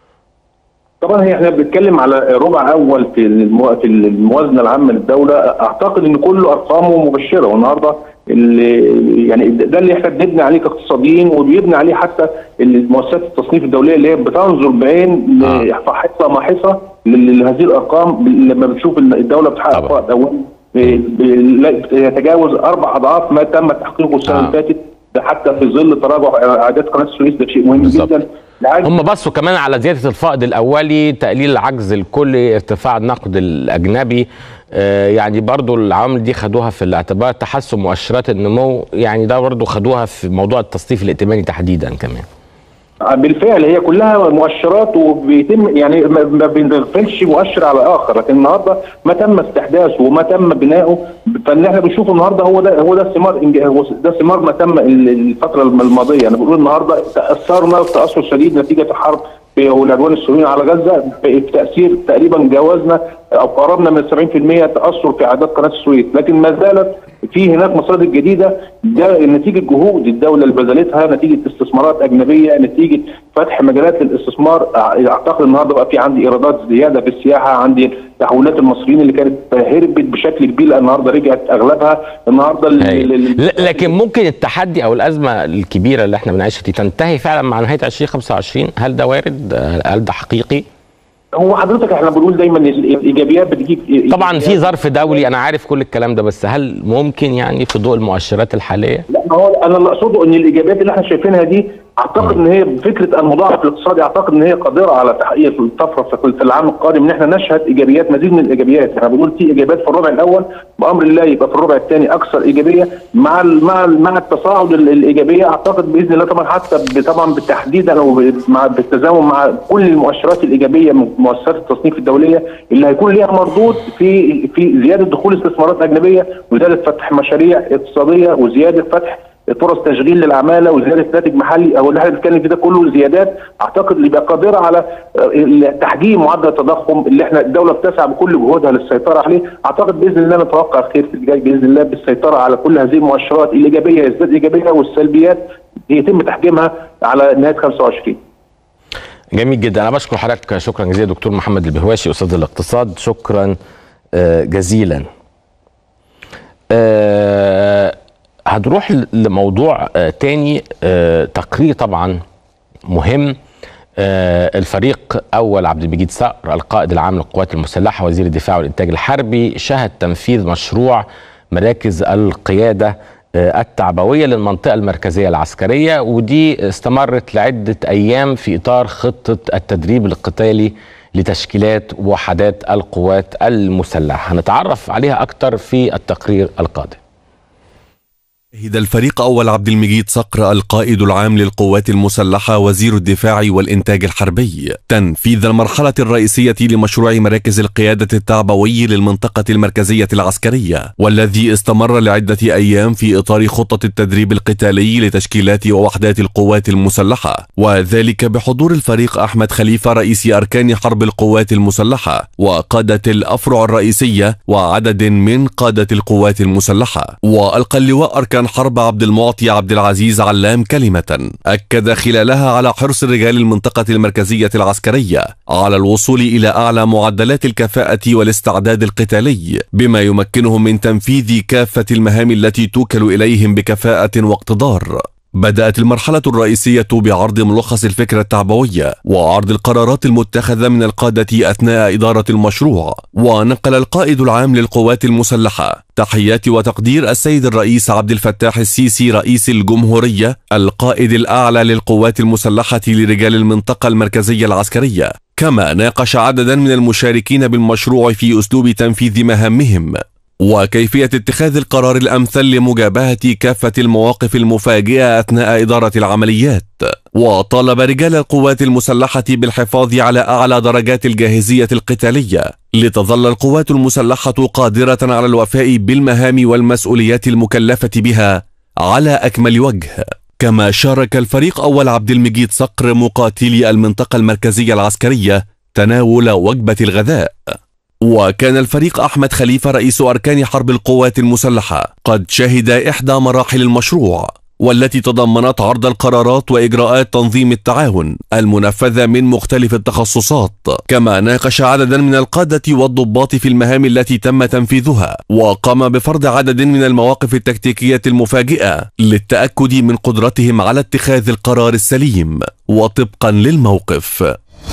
طبعا هي احنا بنتكلم على ربع اول في المو... في الموازنه العامه للدوله اعتقد ان كله ارقامه مبشره والنهارده اللي يعني ده اللي احنا بنبني عليه كاقتصاديين وبيبني عليه حتى مؤسسات التصنيف الدوليه اللي هي بتنظر بعين آه. فحصه ماحصه لهذه الارقام لما بتشوف الدوله بتحقق فائض اول يتجاوز اربع اضعاف ما تم تحقيقه السنه آه. اللي فاتت ده حتى في ظل تراجع اعداد قناه السويس ده شيء مهم بالظبط. جدا هم بصوا كمان على زياده الفائض الاولي تقليل العجز الكلي ارتفاع النقد الاجنبي آه يعني برضو العوامل دي خدوها في الاعتبار تحسن مؤشرات النمو يعني ده برضو خدوها في موضوع التصنيف الائتماني تحديدا كمان بالفعل هي كلها مؤشرات وبيتم يعني ما ما بنغفلش مؤشر على اخر لكن النهارده ما تم استحداثه وما تم بنائه فان احنا بنشوفه النهارده هو ده هو ده ثمار إنج- هو ده ثمار ما تم ال- الفتره الماضيه انا بقول النهارده تاثرنا تاثر شديد نتيجه الحرب في- والعدوان الصهيوني على غزه في في تاثير تقريبا جاوزنا او قربنا من 70% تاثر في اعداد قناه السويس لكن ما زالت في هناك مصادر جديده ده نتيجه جهود الدوله اللي بذلتها نتيجه استثمارات اجنبيه نتيجه فتح مجالات للاستثمار اعتقد النهارده بقى في عندي ايرادات زياده في السياحه عندي تحويلات المصريين اللي كانت هربت بشكل كبير النهارده رجعت اغلبها النهارده ال- أيوة. ال- ل- لكن ممكن التحدي او الازمه الكبيره اللي احنا بنعيشها دي تنتهي فعلا مع نهايه 2025 هل ده وارد هل ده حقيقي هو حضرتك احنا بنقول دايما ال- الايجابيات بتجيب طبعا في ظرف دولي انا عارف كل الكلام ده بس هل ممكن يعني في ضوء المؤشرات الحاليه لا ما هو انا اللي اقصده ان الايجابيات اللي احنا شايفينها دي اعتقد ان هي فكره المضاعف الاقتصادي اعتقد ان هي قادره على تحقيق الطفره في في العام القادم ان احنا نشهد ايجابيات مزيد من الايجابيات احنا بنقول في ايجابيات في الربع الاول بامر الله يبقى في الربع الثاني اكثر ايجابيه مع ال مع ال مع التصاعد ال- الايجابيه اعتقد باذن الله طبعا حتى ب- طبعا بالتحديد او ب- مع بالتزامن مع كل المؤشرات الايجابيه من مؤسسات التصنيف الدوليه اللي هيكون ليها مردود في في زياده دخول استثمارات اجنبيه وزياده فتح مشاريع اقتصاديه وزياده فتح فرص تشغيل للعماله وزياده ناتج محلي او اللي احنا بنتكلم فيه ده كله زيادات اعتقد اللي يبقى قادره على آه، تحجيم معدل التضخم اللي احنا الدوله بتسعى بكل جهودها للسيطره عليه اعتقد باذن الله نتوقع الخير في الجاي باذن الله بالسيطره على كل هذه المؤشرات الايجابيه يزداد ايجابيه والسلبيات يتم تحجيمها على نهايه 25 جميل جدا انا بشكر حضرتك شكرا جزيلا دكتور محمد البهواشي استاذ الاقتصاد شكرا آه، جزيلا آه، هنروح ل- لموضوع آه، تاني آه، تقرير طبعا مهم آه، الفريق اول عبد المجيد صقر القائد العام للقوات المسلحه وزير الدفاع والانتاج الحربي شهد تنفيذ مشروع مراكز القياده آه، التعبويه للمنطقه المركزيه العسكريه ودي استمرت لعده ايام في اطار خطه التدريب القتالي لتشكيلات وحدات القوات المسلحه هنتعرف عليها اكثر في التقرير القادم شهد الفريق أول عبد المجيد صقر القائد العام للقوات المسلحة وزير الدفاع والإنتاج الحربي تنفيذ المرحلة الرئيسية لمشروع مراكز القيادة التعبوي للمنطقة المركزية العسكرية والذي استمر لعدة أيام في إطار خطة التدريب القتالي لتشكيلات ووحدات القوات المسلحة وذلك بحضور الفريق أحمد خليفة رئيس أركان حرب القوات المسلحة وقادة الأفرع الرئيسية وعدد من قادة القوات المسلحة وألقى اللواء أركان حرب عبد المعطي عبد العزيز علام كلمة أكد خلالها على حرص رجال المنطقة المركزية العسكرية على الوصول إلى أعلى معدلات الكفاءة والاستعداد القتالي بما يمكنهم من تنفيذ كافة المهام التي توكل إليهم بكفاءة واقتدار بدأت المرحلة الرئيسية بعرض ملخص الفكرة التعبوية وعرض القرارات المتخذة من القادة أثناء إدارة المشروع ونقل القائد العام للقوات المسلحة تحيات وتقدير السيد الرئيس عبد الفتاح السيسي رئيس الجمهورية القائد الأعلى للقوات المسلحة لرجال المنطقة المركزية العسكرية كما ناقش عددا من المشاركين بالمشروع في أسلوب تنفيذ مهامهم وكيفية اتخاذ القرار الأمثل لمجابهة كافة المواقف المفاجئة أثناء إدارة العمليات وطالب رجال القوات المسلحة بالحفاظ على أعلى درجات الجاهزية القتالية لتظل القوات المسلحة قادرة على الوفاء بالمهام والمسؤوليات المكلفة بها على أكمل وجه كما شارك الفريق أول عبد المجيد صقر مقاتلي المنطقة المركزية العسكرية تناول وجبة الغذاء وكان الفريق أحمد خليفة رئيس أركان حرب القوات المسلحة قد شهد إحدى مراحل المشروع والتي تضمنت عرض القرارات وإجراءات تنظيم التعاون المنفذة من مختلف التخصصات كما ناقش عددا من القادة والضباط في المهام التي تم تنفيذها وقام بفرض عدد من المواقف التكتيكية المفاجئة للتأكد من قدرتهم على اتخاذ القرار السليم وطبقا للموقف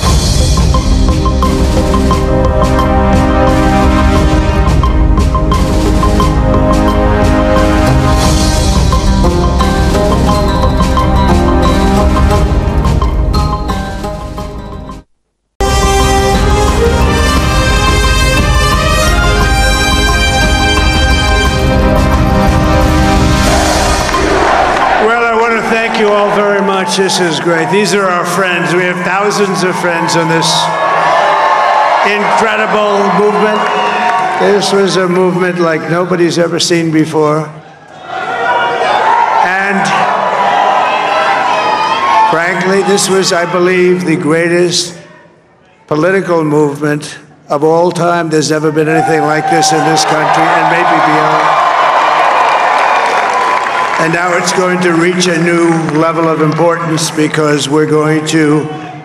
Well, I want to thank you all very much. This is great. These are our friends. We have thousands of friends on this incredible movement. This was a movement like nobody's ever seen before. And frankly, this was, I believe, the greatest political movement of all time. There's never been anything like this in this country and maybe beyond. And now it's going to reach a new level of importance because we're going to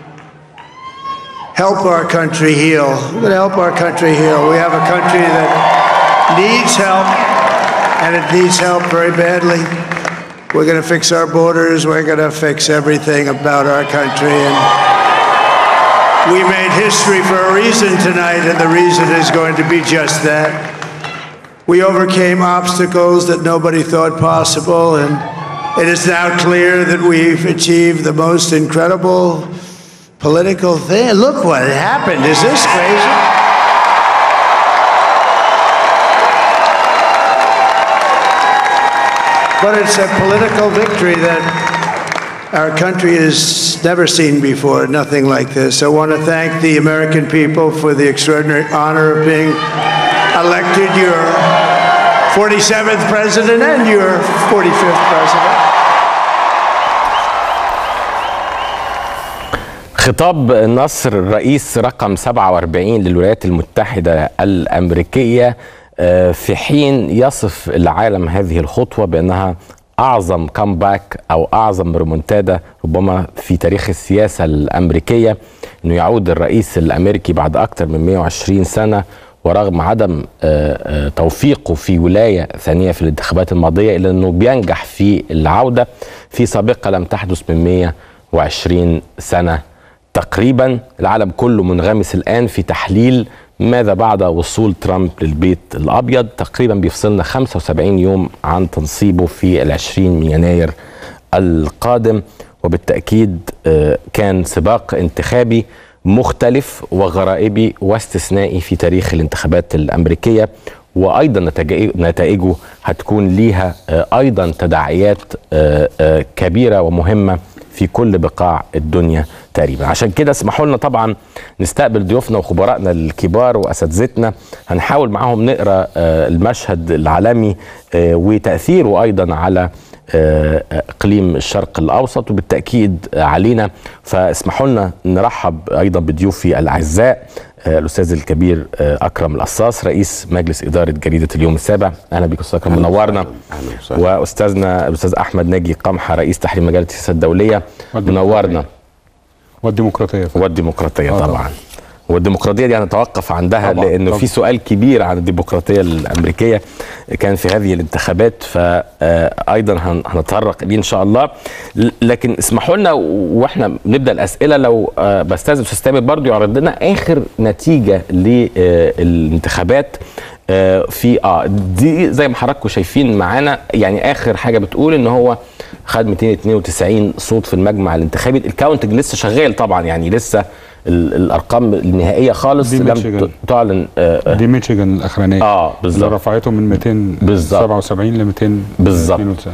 help our country heal. We're going to help our country heal. We have a country that needs help, and it needs help very badly. We're going to fix our borders. We're going to fix everything about our country. And We made history for a reason tonight, and the reason is going to be just that. We overcame obstacles that nobody thought possible, and it is now clear that we've achieved the most incredible political thing. Look what happened. Is this crazy? But it's a political victory that our country has never seen before, nothing like this. I want to thank the American people for the extraordinary honor of being elected your 47th president and your 45th president. خطاب نصر الرئيس رقم 47 للولايات المتحدة الأمريكية آه، في حين يصف العالم هذه الخطوة بأنها أعظم كامباك أو أعظم ريمونتادا ربما في تاريخ السياسة الأمريكية أنه يعود الرئيس الأمريكي بعد أكثر من 120 سنة ورغم عدم آه، آه، توفيقه في ولاية ثانية في الانتخابات الماضية إلا أنه بينجح في العودة في سابقة لم تحدث من 120 سنة تقريبا العالم كله منغمس الآن في تحليل ماذا بعد وصول ترامب للبيت الأبيض تقريبا بيفصلنا 75 يوم عن تنصيبه في العشرين من يناير القادم وبالتأكيد آه، كان سباق انتخابي مختلف وغرائبي واستثنائي في تاريخ الانتخابات الأمريكية وأيضا نتائج- نتائجه هتكون ليها آه، أيضا تداعيات آه، آه، كبيرة ومهمة في كل بقاع الدنيا تقريبا عشان كده اسمحوا لنا طبعا نستقبل ضيوفنا وخبرائنا الكبار واساتذتنا هنحاول معاهم نقرا آه، المشهد العالمي آه، وتاثيره ايضا على آه، اقليم الشرق الاوسط وبالتاكيد علينا فاسمحوا لنا نرحب ايضا بضيوفي الاعزاء آه، الاستاذ الكبير آه، اكرم القصاص رئيس مجلس اداره جريده اليوم السابع اهلا بك استاذ اكرم منورنا أهلا وسهلا. واستاذنا الاستاذ احمد ناجي قمحه رئيس تحرير مجله السياسه الدوليه منورنا والديمقراطيه فعلا. والديمقراطيه آه طبعا طبعاً. والديمقراطيه دي هنتوقف عندها طبعاً، لانه طبعاً. في سؤال كبير عن الديمقراطيه الامريكيه كان في هذه الانتخابات فايضا هنتطرق اليه ان شاء الله ل- لكن اسمحوا لنا واحنا نبدا الاسئله لو آه، بستاذن استاذ تامر برضو يعرض لنا اخر نتيجه للانتخابات آه، في اه دي زي ما حضراتكم شايفين معانا يعني اخر حاجه بتقول ان هو خد 292 صوت في المجمع الانتخابي الكاونتنج لسه شغال طبعا يعني لسه ال- الارقام النهائيه خالص دي لم ميشيغان. ت- تعلن آه، آه، دي ميشيغان الاخرانيه اه بالظبط اللي رفعته من 277 ل 292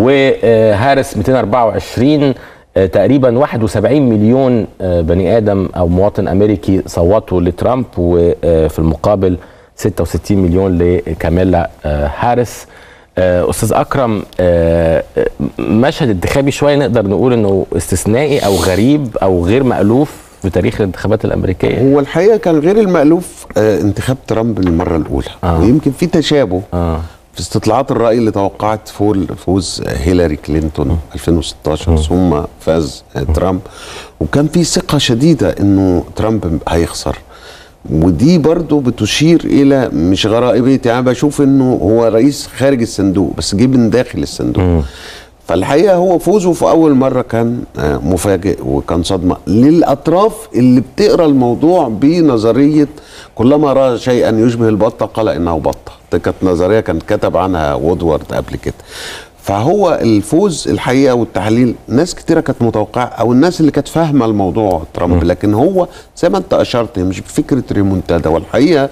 وهارس 224 آه، تقريبا 71 مليون آه، بني ادم او مواطن امريكي صوتوا لترامب وفي المقابل 66 مليون لكاميلا آه، هارس آه، استاذ اكرم آه، آه، مشهد انتخابي شويه نقدر نقول انه استثنائي او غريب او غير مالوف في تاريخ الانتخابات الامريكيه هو الحقيقه كان غير المألوف آه انتخاب ترامب للمره الاولى آه. ويمكن في تشابه اه في استطلاعات الرأي اللي توقعت فول فوز هيلاري كلينتون 2016 ثم فاز آه، ترامب وكان في ثقة شديدة انه ترامب هيخسر ودي برضو بتشير الى مش غرائبية يعني بشوف انه هو رئيس خارج الصندوق بس جه من داخل الصندوق فالحقيقه هو فوزه في اول مره كان آه، مفاجئ وكان صدمه للاطراف اللي بتقرا الموضوع بنظريه كلما راى شيئا يشبه البطه قال انه بطه دي كانت نظريه كان كتب عنها وودوارد قبل كده فهو الفوز الحقيقه والتحليل ناس كتيره كانت متوقعه او الناس اللي كانت فاهمه الموضوع ترامب لكن هو زي ما انت اشرت هي مش فكره ريمونتادا والحقيقه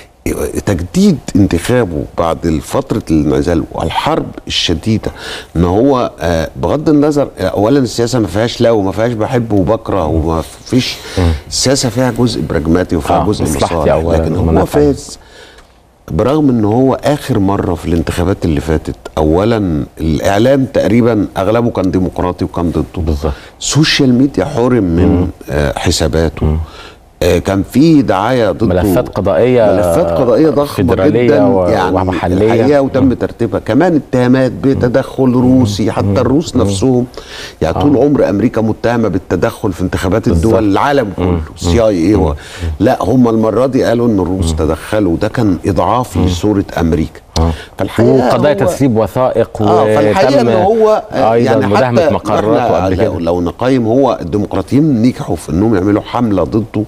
تجديد انتخابه بعد فترة الانعزال والحرب الشديدة ان هو آه، بغض النظر آه، اولا السياسة ما فيهاش لا وما فيهاش بحب وبكره وما فيش السياسة فيها جزء براجماتي وفيها آه، جزء مصلحتي مصالح أولاً لكن هو ومنافع. فاز برغم ان هو اخر مره في الانتخابات اللي فاتت اولا الاعلام تقريبا اغلبه كان ديمقراطي وكان ضده بالظبط. السوشيال ميديا حرم من آه حساباته آه كان في دعايه ضده ملفات قضائيه ملفات قضائيه ضخمه فيدرالية جدا و- يعني ومحلية. الحقيقه وتم ترتيبها كمان اتهامات بتدخل روسي حتى الروس نفسهم يعني طول عمر امريكا متهمه بالتدخل في انتخابات الدول العالم كله سي اي اي لا هم المره دي قالوا ان الروس تدخلوا ده كان اضعاف لصوره امريكا فالحقيقه وقضايا هو- تسريب وثائق اه فالحقيقه وتم ان هو آه، ايضا يعني مداهمه حتى مقرات إحنا وقبل لو, كده لو نقيم هو الديمقراطيين نجحوا في انهم يعملوا حمله ضده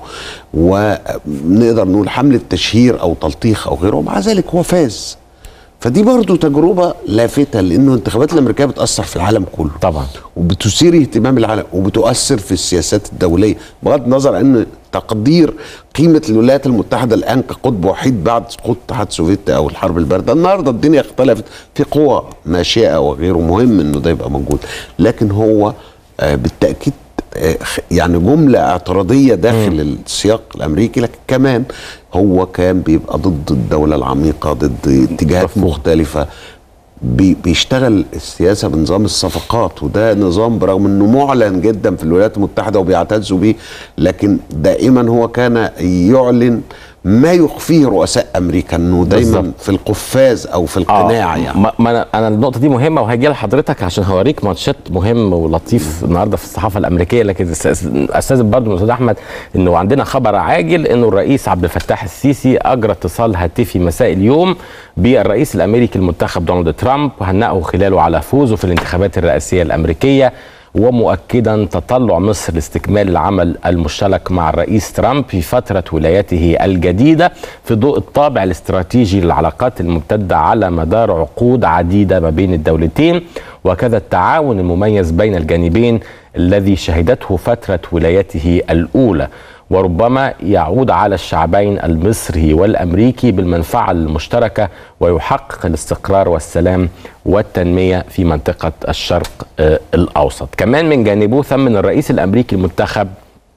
ونقدر نقول حمله تشهير او تلطيخ او غيره ومع ذلك هو فاز فدي برضو تجربة لافتة لأنه الانتخابات الأمريكية بتأثر في العالم كله طبعا وبتثير اهتمام العالم وبتؤثر في السياسات الدولية بغض النظر أن تقدير قيمة الولايات المتحدة الآن كقطب وحيد بعد سقوط الاتحاد السوفيتي أو الحرب الباردة النهاردة الدنيا اختلفت في قوى ناشئة وغيره مهم أنه ده يبقى موجود لكن هو آه، بالتأكيد آه، خ- يعني جملة اعتراضية داخل السياق الأمريكي لكن كمان هو كان بيبقى ضد الدولة العميقة ضد اتجاهات مختلفة بي- بيشتغل السياسه بنظام الصفقات وده نظام برغم انه معلن جدا في الولايات المتحده وبيعتزوا بيه لكن دائما هو كان يعلن ما يخفيه رؤساء امريكا انه دايما بالظبط. في القفاز او في القناع يعني ما ما انا انا النقطه دي مهمه وهجي لحضرتك عشان هوريك ماتشات مهم ولطيف النهارده في الصحافه الامريكيه لكن أس- استاذن برضه من استاذ احمد انه عندنا خبر عاجل انه الرئيس عبد الفتاح السيسي اجرى اتصال هاتفي مساء اليوم بالرئيس الامريكي المنتخب دونالد ترامب وهنأه خلاله على فوزه في الانتخابات الرئاسيه الامريكيه ومؤكدا تطلع مصر لاستكمال العمل المشترك مع الرئيس ترامب في فترة ولايته الجديدة في ضوء الطابع الاستراتيجي للعلاقات الممتدة على مدار عقود عديدة ما بين الدولتين وكذا التعاون المميز بين الجانبين الذي شهدته فترة ولايته الأولى وربما يعود على الشعبين المصري والامريكي بالمنفعه المشتركه ويحقق الاستقرار والسلام والتنميه في منطقه الشرق آه، الاوسط. كمان من جانبه ثمن الرئيس الامريكي المنتخب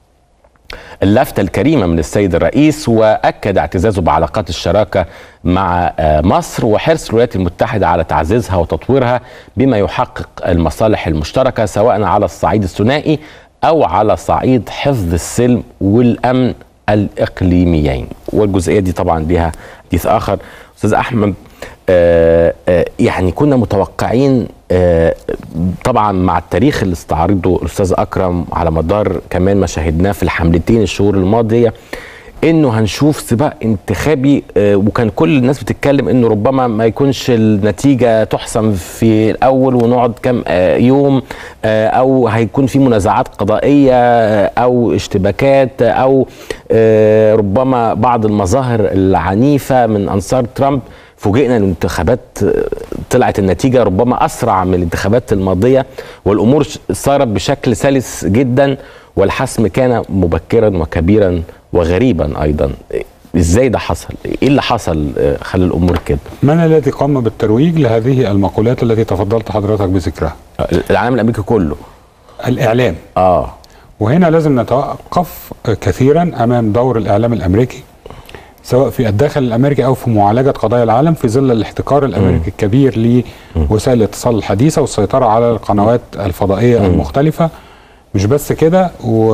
اللفتة الكريمة من السيد الرئيس وأكد اعتزازه بعلاقات الشراكة مع آه، مصر وحرص الولايات المتحدة على تعزيزها وتطويرها بما يحقق المصالح المشتركة سواء على الصعيد الثنائي أو على صعيد حفظ السلم والأمن الإقليميين والجزئية دي طبعا لها حديث آخر أستاذ أحمد آه، آه، يعني كنا متوقعين آه، طبعا مع التاريخ اللي استعرضه الاستاذ اكرم على مدار كمان ما شاهدناه في الحملتين الشهور الماضيه انه هنشوف سباق انتخابي آه، وكان كل الناس بتتكلم انه ربما ما يكونش النتيجه تحسم في الاول ونقعد كام آه، يوم آه، او هيكون في منازعات قضائيه آه، او اشتباكات آه، او آه، ربما بعض المظاهر العنيفه من انصار ترامب فوجئنا ان الانتخابات آه، طلعت النتيجه ربما اسرع من الانتخابات الماضيه والامور ش- صارت بشكل سلس جدا والحسم كان مبكرا وكبيرا وغريبا ايضا ازاي ده حصل ايه اللي حصل آه، خلى الامور كده من الذي قام بالترويج لهذه المقولات التي تفضلت حضرتك بذكرها؟ العالم الامريكي كله الإعلام اه وهنا لازم نتوقف كثيرا أمام دور الإعلام الأمريكي سواء في الداخل الأمريكي أو في معالجة قضايا العالم في ظل الاحتكار الأمريكي الكبير لوسائل الاتصال الحديثة والسيطرة على القنوات الفضائية المختلفة مش بس كده و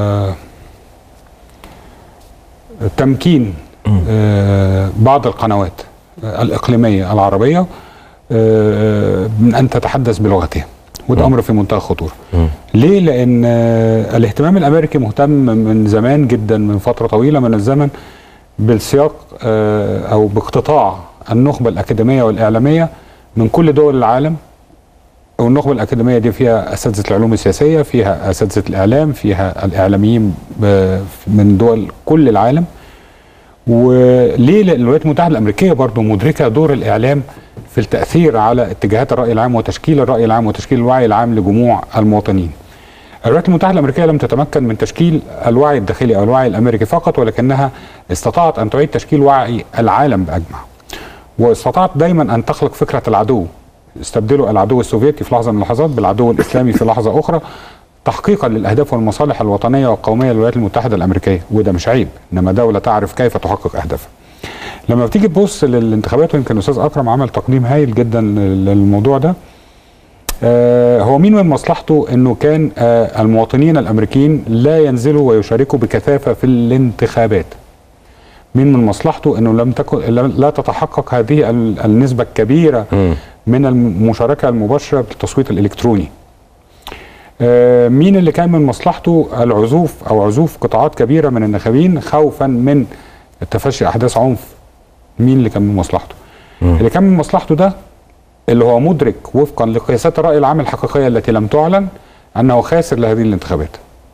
تمكين آه، بعض القنوات آه، الإقليمية العربية آه، من أن تتحدث بلغتها وده أمر في منتهى الخطورة ليه؟ لأن آه، الاهتمام الأمريكي مهتم من زمان جدا من فترة طويلة من الزمن بالسياق آه، أو باقتطاع النخبة الأكاديمية والإعلامية من كل دول العالم والنخبة الأكاديمية دي فيها أساتذة العلوم السياسية فيها أساتذة الإعلام فيها الإعلاميين ب- من دول كل العالم وليه لأن الولايات المتحدة الأمريكية برضو مدركة دور الإعلام في التأثير على اتجاهات الرأي العام وتشكيل الرأي العام وتشكيل الوعي العام لجموع المواطنين الولايات المتحدة الأمريكية لم تتمكن من تشكيل الوعي الداخلي أو الوعي الأمريكي فقط ولكنها استطاعت أن تعيد تشكيل وعي العالم بأجمع واستطاعت دايما أن تخلق فكرة العدو استبدلوا العدو السوفيتي في لحظة من اللحظات بالعدو الإسلامي في لحظة أخرى تحقيقا للأهداف والمصالح الوطنية والقومية للولايات المتحدة الأمريكية وده مش عيب إنما دولة تعرف كيف تحقق أهدافها لما بتيجي تبص للانتخابات ويمكن الأستاذ أكرم عمل تقديم هايل جدا للموضوع ده آه، هو مين من مصلحته انه كان آه، المواطنين الامريكيين لا ينزلوا ويشاركوا بكثافه في الانتخابات مين من مصلحته انه لم تكن لا تتحقق هذه ال- النسبه الكبيره من المشاركه المباشره بالتصويت الالكتروني آه، مين اللي كان من مصلحته العزوف او عزوف قطاعات كبيره من الناخبين خوفا من تفشي احداث عنف مين اللي كان من مصلحته اللي كان من مصلحته ده اللي هو مدرك وفقا لقياسات الراي العام الحقيقيه التي لم تعلن انه خاسر لهذه الانتخابات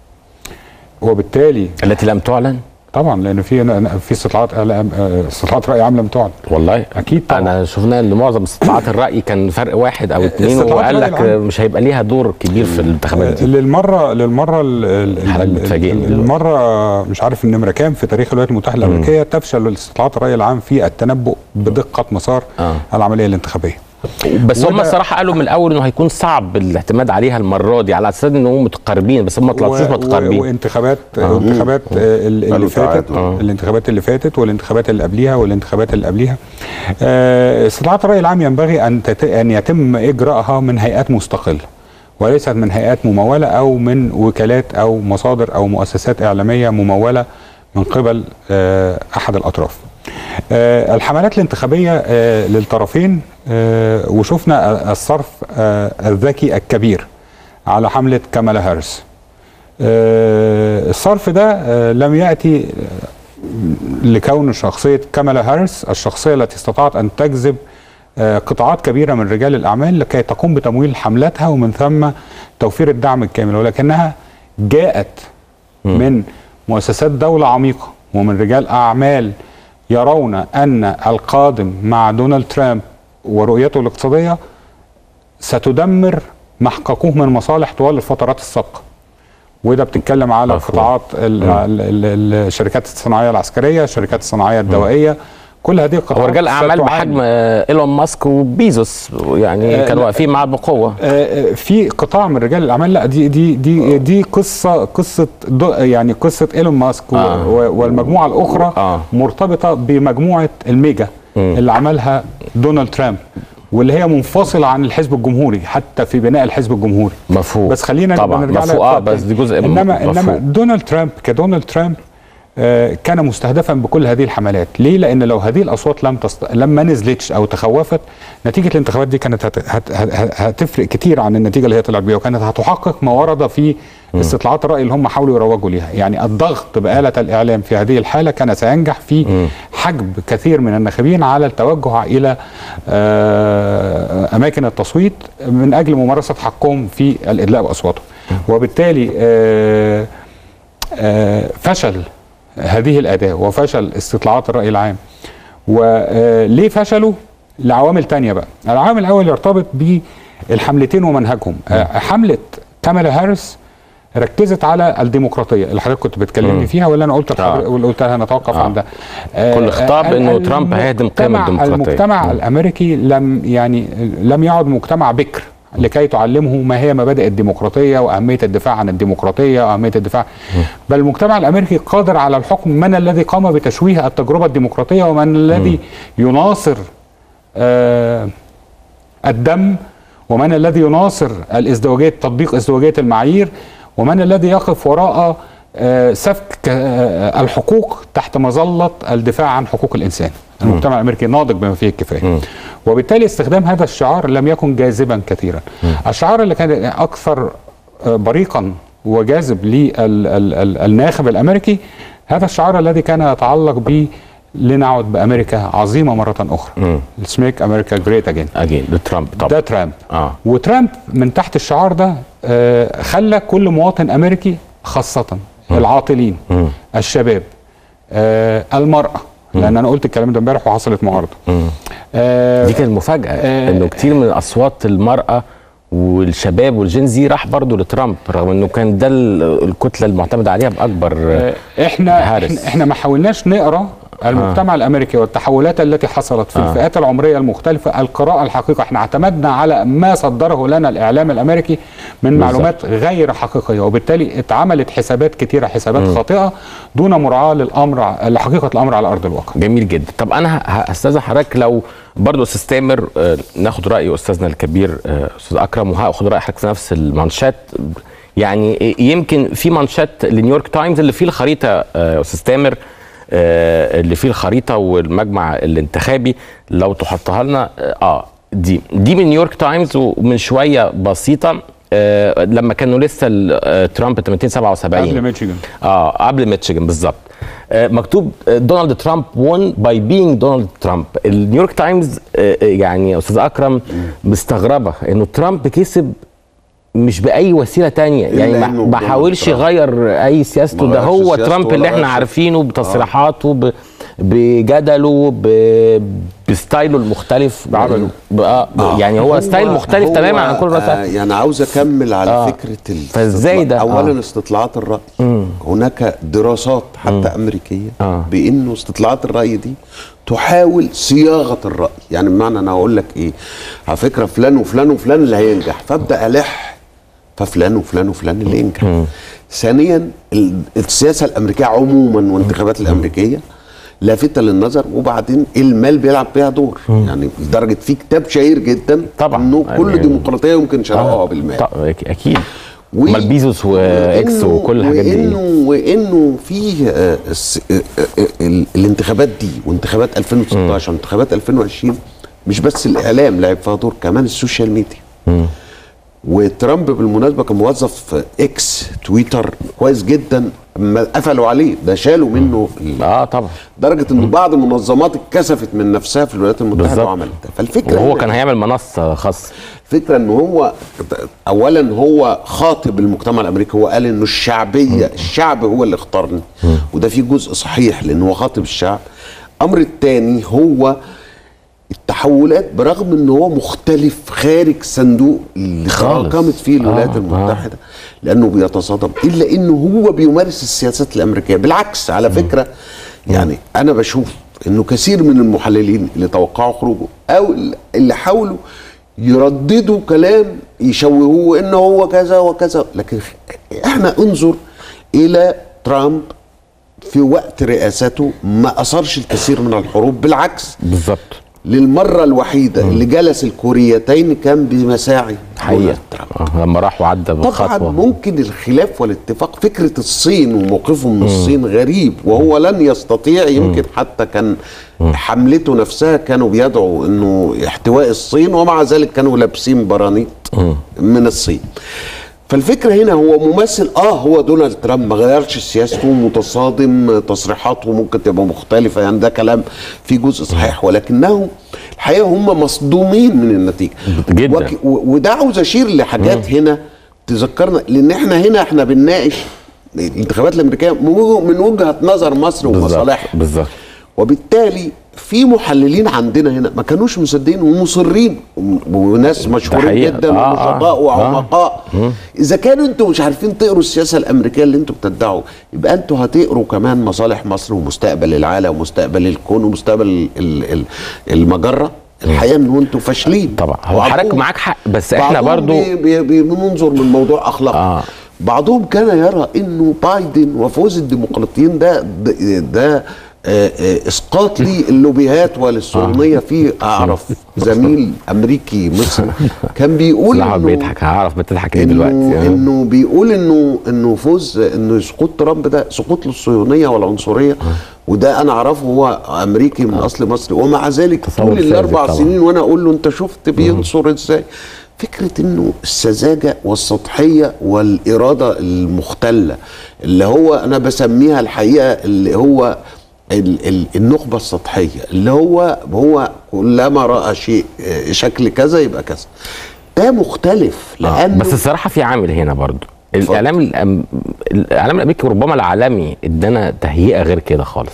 وبالتالي التي لم تعلن طبعا لان في في استطلاعات إعلام- آه، استطلاعات راي عام لم تعلن والله اكيد طبعا انا شفنا ان معظم استطلاعات الراي كان فرق واحد او اثنين استطلاعات وقال الرأي لك العام. مش هيبقى ليها دور كبير في الانتخابات دي للمره للمره ال- ال- حضرتك ال- بتفاجئني دلوقتي. المره مش عارف النمره كام في تاريخ الولايات المتحده الامريكيه تفشل استطلاعات الراي العام في التنبؤ بدقه مسار آه. العمليه الانتخابيه بس هم وده- الصراحه قالوا من الاول انه هيكون صعب الاعتماد عليها المره دي على اساس انهم متقاربين بس هم ما طلعوش و- و- متقاربين وانتخابات انتخابات آه، ال- قالوا اللي فاتت تعادل. آه. الانتخابات اللي فاتت والانتخابات اللي قبليها والانتخابات اللي قبليها آه، استطلاعات الراي العام ينبغي ان تت- ان يتم اجراءها من هيئات مستقله وليست من هيئات مموله او من وكالات او مصادر او مؤسسات اعلاميه مموله من قبل آه، احد الاطراف آه، الحملات الانتخابيه آه، للطرفين آه، وشفنا الصرف آه، الذكي الكبير على حمله كامالا هاريس آه، الصرف ده آه، لم ياتي آه، لكون شخصيه كامالا هاريس الشخصيه التي استطاعت ان تجذب آه، قطاعات كبيره من رجال الاعمال لكي تقوم بتمويل حملاتها ومن ثم توفير الدعم الكامل ولكنها جاءت من مؤسسات دوله عميقه ومن رجال اعمال يرون ان القادم مع دونالد ترامب ورؤيته الاقتصاديه ستدمر ما حققوه من مصالح طوال الفترات السابقه وده بتتكلم على مفهوم. قطاعات ال- ال- ال- الشركات الصناعيه العسكريه الشركات الصناعيه الدوائيه كل هذه القطاعات هو رجال اعمال ستعاني. بحجم آه، ايلون ماسك وبيزوس يعني آه، كانوا لا. واقفين معاه بقوه آه، في قطاع من رجال الاعمال لا دي دي دي دي قصه قصه دو- يعني قصه ايلون ماسك و- آه. و- والمجموعه الاخرى آه. مرتبطه بمجموعه الميجا اللي عملها دونالد ترامب واللي هي منفصله عن الحزب الجمهوري حتى في بناء الحزب الجمهوري مفهوم بس خلينا طبعا نرجع لها مفهوم اه تاني. بس دي جزء انما انما مفهوم. دونالد ترامب كدونالد ترامب آه، كان مستهدفا بكل هذه الحملات ليه لان لو هذه الاصوات لم تست... لما نزلتش او تخوفت نتيجه الانتخابات دي كانت هت... هت... هت... هتفرق كتير عن النتيجه اللي هي طلعت بيها وكانت هتحقق ما ورد في استطلاعات الراي اللي هم حاولوا يروجوا ليها يعني الضغط بآلة الاعلام في هذه الحاله كان سينجح في حجب كثير من الناخبين على التوجه الى آه، اماكن التصويت من اجل ممارسه حقهم في الادلاء باصواتهم وبالتالي آه، آه، فشل هذه الأداة وفشل استطلاعات الرأي العام وليه فشلوا لعوامل تانية بقى العامل الأول يرتبط بالحملتين ومنهجهم آه، حملة كامالا هاريس ركزت على الديمقراطيه اللي حضرتك كنت بتكلمني فيها ولا انا قلت آه. لحضرتك واللي قلتها نتوقف آه. عن ده كل خطاب إنه ترامب هيهدم قيم المجتمع- الديمقراطية. المجتمع مم. الامريكي لم يعني لم يعد مجتمع بكر لكي تعلمه ما هي مبادئ الديمقراطيه واهميه الدفاع عن الديمقراطيه واهميه الدفاع بل المجتمع الامريكي قادر على الحكم من الذي قام بتشويه التجربه الديمقراطيه ومن الذي يناصر آه الدم ومن الذي يناصر الازدواجيه تطبيق ازدواجيه المعايير ومن الذي يقف وراء آه، سفك آه، الحقوق تحت مظله الدفاع عن حقوق الانسان المجتمع الامريكي ناضج بما فيه الكفايه وبالتالي استخدام هذا الشعار لم يكن جاذبا كثيرا الشعار اللي كان اكثر آه، بريقا وجاذب للناخب الامريكي هذا الشعار الذي كان يتعلق ب لنعد بامريكا عظيمه مره اخرى سميك امريكا جريت اجين اجين لترامب طبعا ده ترامب اه وترامب من تحت الشعار ده آه، خلى كل مواطن امريكي خاصه العاطلين الشباب آه، المراه لان انا قلت الكلام ده امبارح وحصلت معارضه آه، دي كانت مفاجاه آه، انه كتير من اصوات المراه والشباب والجنزي راح برضه لترامب رغم انه كان ده ال- الكتله المعتمده عليها باكبر آه، احنا هارس. احنا, احنا ما حاولناش نقرا المجتمع آه. الامريكي والتحولات التي حصلت في آه. آه. الفئات العمريه المختلفه القراءه الحقيقه احنا اعتمدنا على ما صدره لنا الاعلام الامريكي من بالظبط. معلومات غير حقيقيه وبالتالي اتعملت حسابات كتيره حسابات م. خاطئه دون مراعاه للامر لحقيقه الامر على ارض الواقع جميل جدا طب انا ه- هستاذن حضرتك لو برضه استاذ تامر آه، ناخد راي استاذنا الكبير آه، استاذ اكرم وهاخد راي حضرتك في نفس المانشات يعني يمكن في مانشات لنيويورك تايمز اللي فيه الخريطه آه، استاذ تامر آه، اللي فيه الخريطه والمجمع الانتخابي لو تحطها لنا اه آه، دي دي من نيويورك تايمز ومن شويه بسيطه آه، لما كانوا لسه ال- آه، ترامب 277 قبل ميشيغان اه قبل ميتشيجن بالظبط آه، مكتوب آه، دونالد ترامب won by being دونالد ترامب النيويورك تايمز آه، آه، يعني يا استاذ اكرم مستغربه انه ترامب كسب مش باي وسيله تانية إلا يعني ما- إنه ما دونالد حاولش ترامب. يغير اي سياسته ما ده غيرش هو سياسته ترامب ولا اللي احنا غير شكله. عارفينه بتصريحاته ب... بجدله ب... بستايله المختلف بعمله آه. يعني هو, ستايل مختلف هو، تماما عن كل آه الرؤساء يعني عاوز اكمل على آه. آه. فكره ال- فإزاي ده؟ اولا آه. استطلاعات الراي هناك دراسات حتى امريكيه آه. بانه استطلاعات الراي دي تحاول صياغه الراي يعني بمعنى انا هقول لك ايه على فكره فلان وفلان وفلان اللي هينجح فابدا الح ففلان وفلان وفلان اللي ينجح ثانيا ال- السياسه الامريكيه عموما والانتخابات الامريكيه لافته للنظر وبعدين المال بيلعب فيها دور يعني لدرجه في كتاب شهير جدا طبعا. انه كل يعني- ديمقراطيه يمكن شراؤها بالمال طب اكيد و- امال بيزوس واكس وإنه- وكل الحاجات دي وانه إيه؟ وانه في آه، الس- آه، آه، ال- الانتخابات دي وانتخابات 2016 وانتخابات 2020 مش بس الاعلام لعب فيها دور كمان السوشيال ميديا وترامب بالمناسبه كان موظف في اكس تويتر كويس جدا ما قفلوا عليه ده شالوا منه ال- اه طبعا لدرجه ان بعض المنظمات اتكسفت من نفسها في الولايات المتحده بالظبط. وعملت ده فالفكره وهو هنا- كان هيعمل منصه خاصه فكرة ان هو اولا هو خاطب المجتمع الامريكي هو قال انه الشعبيه الشعب هو اللي اختارني وده في جزء صحيح لان هو خاطب الشعب امر الثاني هو التحولات برغم ان هو مختلف خارج صندوق اللي خالص. تراكمت فيه الولايات آه، المتحده لانه بيتصادم الا انه هو بيمارس السياسات الامريكيه بالعكس على فكره يعني انا بشوف انه كثير من المحللين اللي توقعوا خروجه او اللي حاولوا يرددوا كلام يشوهوه ان هو كذا وكذا لكن احنا انظر الى ترامب في وقت رئاسته ما اثرش الكثير من الحروب بالعكس بالظبط للمره الوحيده اللي جلس الكوريتين كان بمساعي حقيقه دونالد ترامب. آه لما راح وعدى طبعا بخطوه ممكن الخلاف والاتفاق فكره الصين وموقفه من الصين غريب وهو لن يستطيع يمكن حتى كان حملته نفسها كانوا بيدعوا انه احتواء الصين ومع ذلك كانوا لابسين برانيط من الصين فالفكره هنا هو ممثل اه هو دونالد ترامب ما غيرش سياسته متصادم تصريحاته ممكن تبقى مختلفه يعني ده كلام فيه جزء صحيح ولكنه الحقيقه هم مصدومين من النتيجه جداً. وك- و- وده عاوز اشير لحاجات هنا تذكرنا لان احنا هنا احنا بنناقش الانتخابات الامريكيه من وجه- من وجهه نظر مصر بالظبط ومصالحها بالظبط وبالتالي في محللين عندنا هنا ما كانوش مصدقين ومصرين وناس مشهورين حقيقة. جدا آه، آه، ونشطاء آه. وعمقاء اذا كانوا انتوا مش عارفين تقروا السياسه الامريكيه اللي انتوا بتدعوا يبقى انتوا هتقروا كمان مصالح مصر ومستقبل العالم ومستقبل الكون ومستقبل ال- ال- ال- المجره الحقيقه ان انتوا فاشلين طبعا هو بعضهم- حضرتك معاك حق بس احنا بعضهم برضو بي- بي- بي- بننظر من موضوع اخلاقي آه. آه. بعضهم كان يرى انه بايدن وفوز الديمقراطيين ده ده, ده آه، آه، اسقاط لي اللوبيهات والصهيونيه فيه اعرف زميل امريكي مصري كان بيقول لا انه بيضحك هعرف بتضحك ليه انه دلوقتي انه بيقول انه انه فوز انه سقوط ترامب ده سقوط للصهيونيه والعنصريه وده انا اعرفه هو امريكي من اصل مصري ومع ذلك تصور طول ساذج الاربع طبعا. سنين وانا اقول له انت شفت بينصر ازاي فكره انه السذاجه والسطحيه والاراده المختله اللي هو انا بسميها الحقيقه اللي هو ال- ال- النخبه السطحيه اللي هو هو كلما راى شيء آه، شكل كذا يبقى كذا ده مختلف آه. لانه بس الصراحه في عامل هنا برضو اتفضل. الاعلام الأم... الاعلام الامريكي وربما العالمي ادانا تهيئه غير كده خالص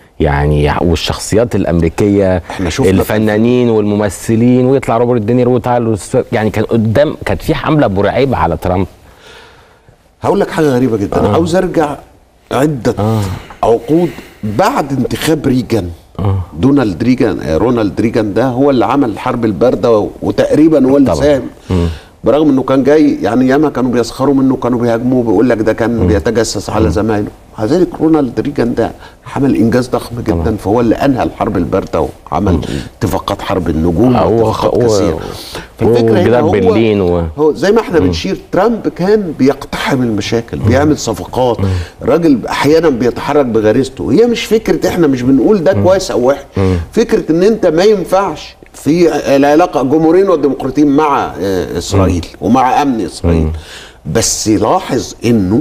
يعني والشخصيات الامريكيه احنا شفنا الفنانين والممثلين ويطلع روبرت دينيرو وتايلور سويفت، يعني كان قدام كانت في حمله مرعبه على ترامب هقول لك حاجه غريبه جدا آه. عاوز ارجع عده آه. عقود بعد انتخاب ريجان آه. دونالد ريجان آه، رونالد ريجان ده هو اللي عمل الحرب البارده و- وتقريبا هو اللي طبعاً. ساهم برغم انه كان جاي يعني ياما كانوا بيسخروا منه كانوا بيهاجموه بيقول لك ده كان بيتجسس على زمايله مع ذلك رونالد ريجان ده عمل انجاز ضخم جدا فهو اللي انهى الحرب البارده وعمل اتفاقات حرب النجوم آه، هو- واتفاقات هو- كثيره فالفكره هنا وجدار هو برلين و- هو زي ما احنا بنشير ترامب كان بيقتحم المشاكل بيعمل صفقات راجل احيانا بيتحرك بغريزته هي مش فكره احنا مش بنقول ده كويس او وحش فكره ان انت ما ينفعش في العلاقه الجمهوريين والديمقراطيين مع آه، اسرائيل ومع امن اسرائيل بس لاحظ انه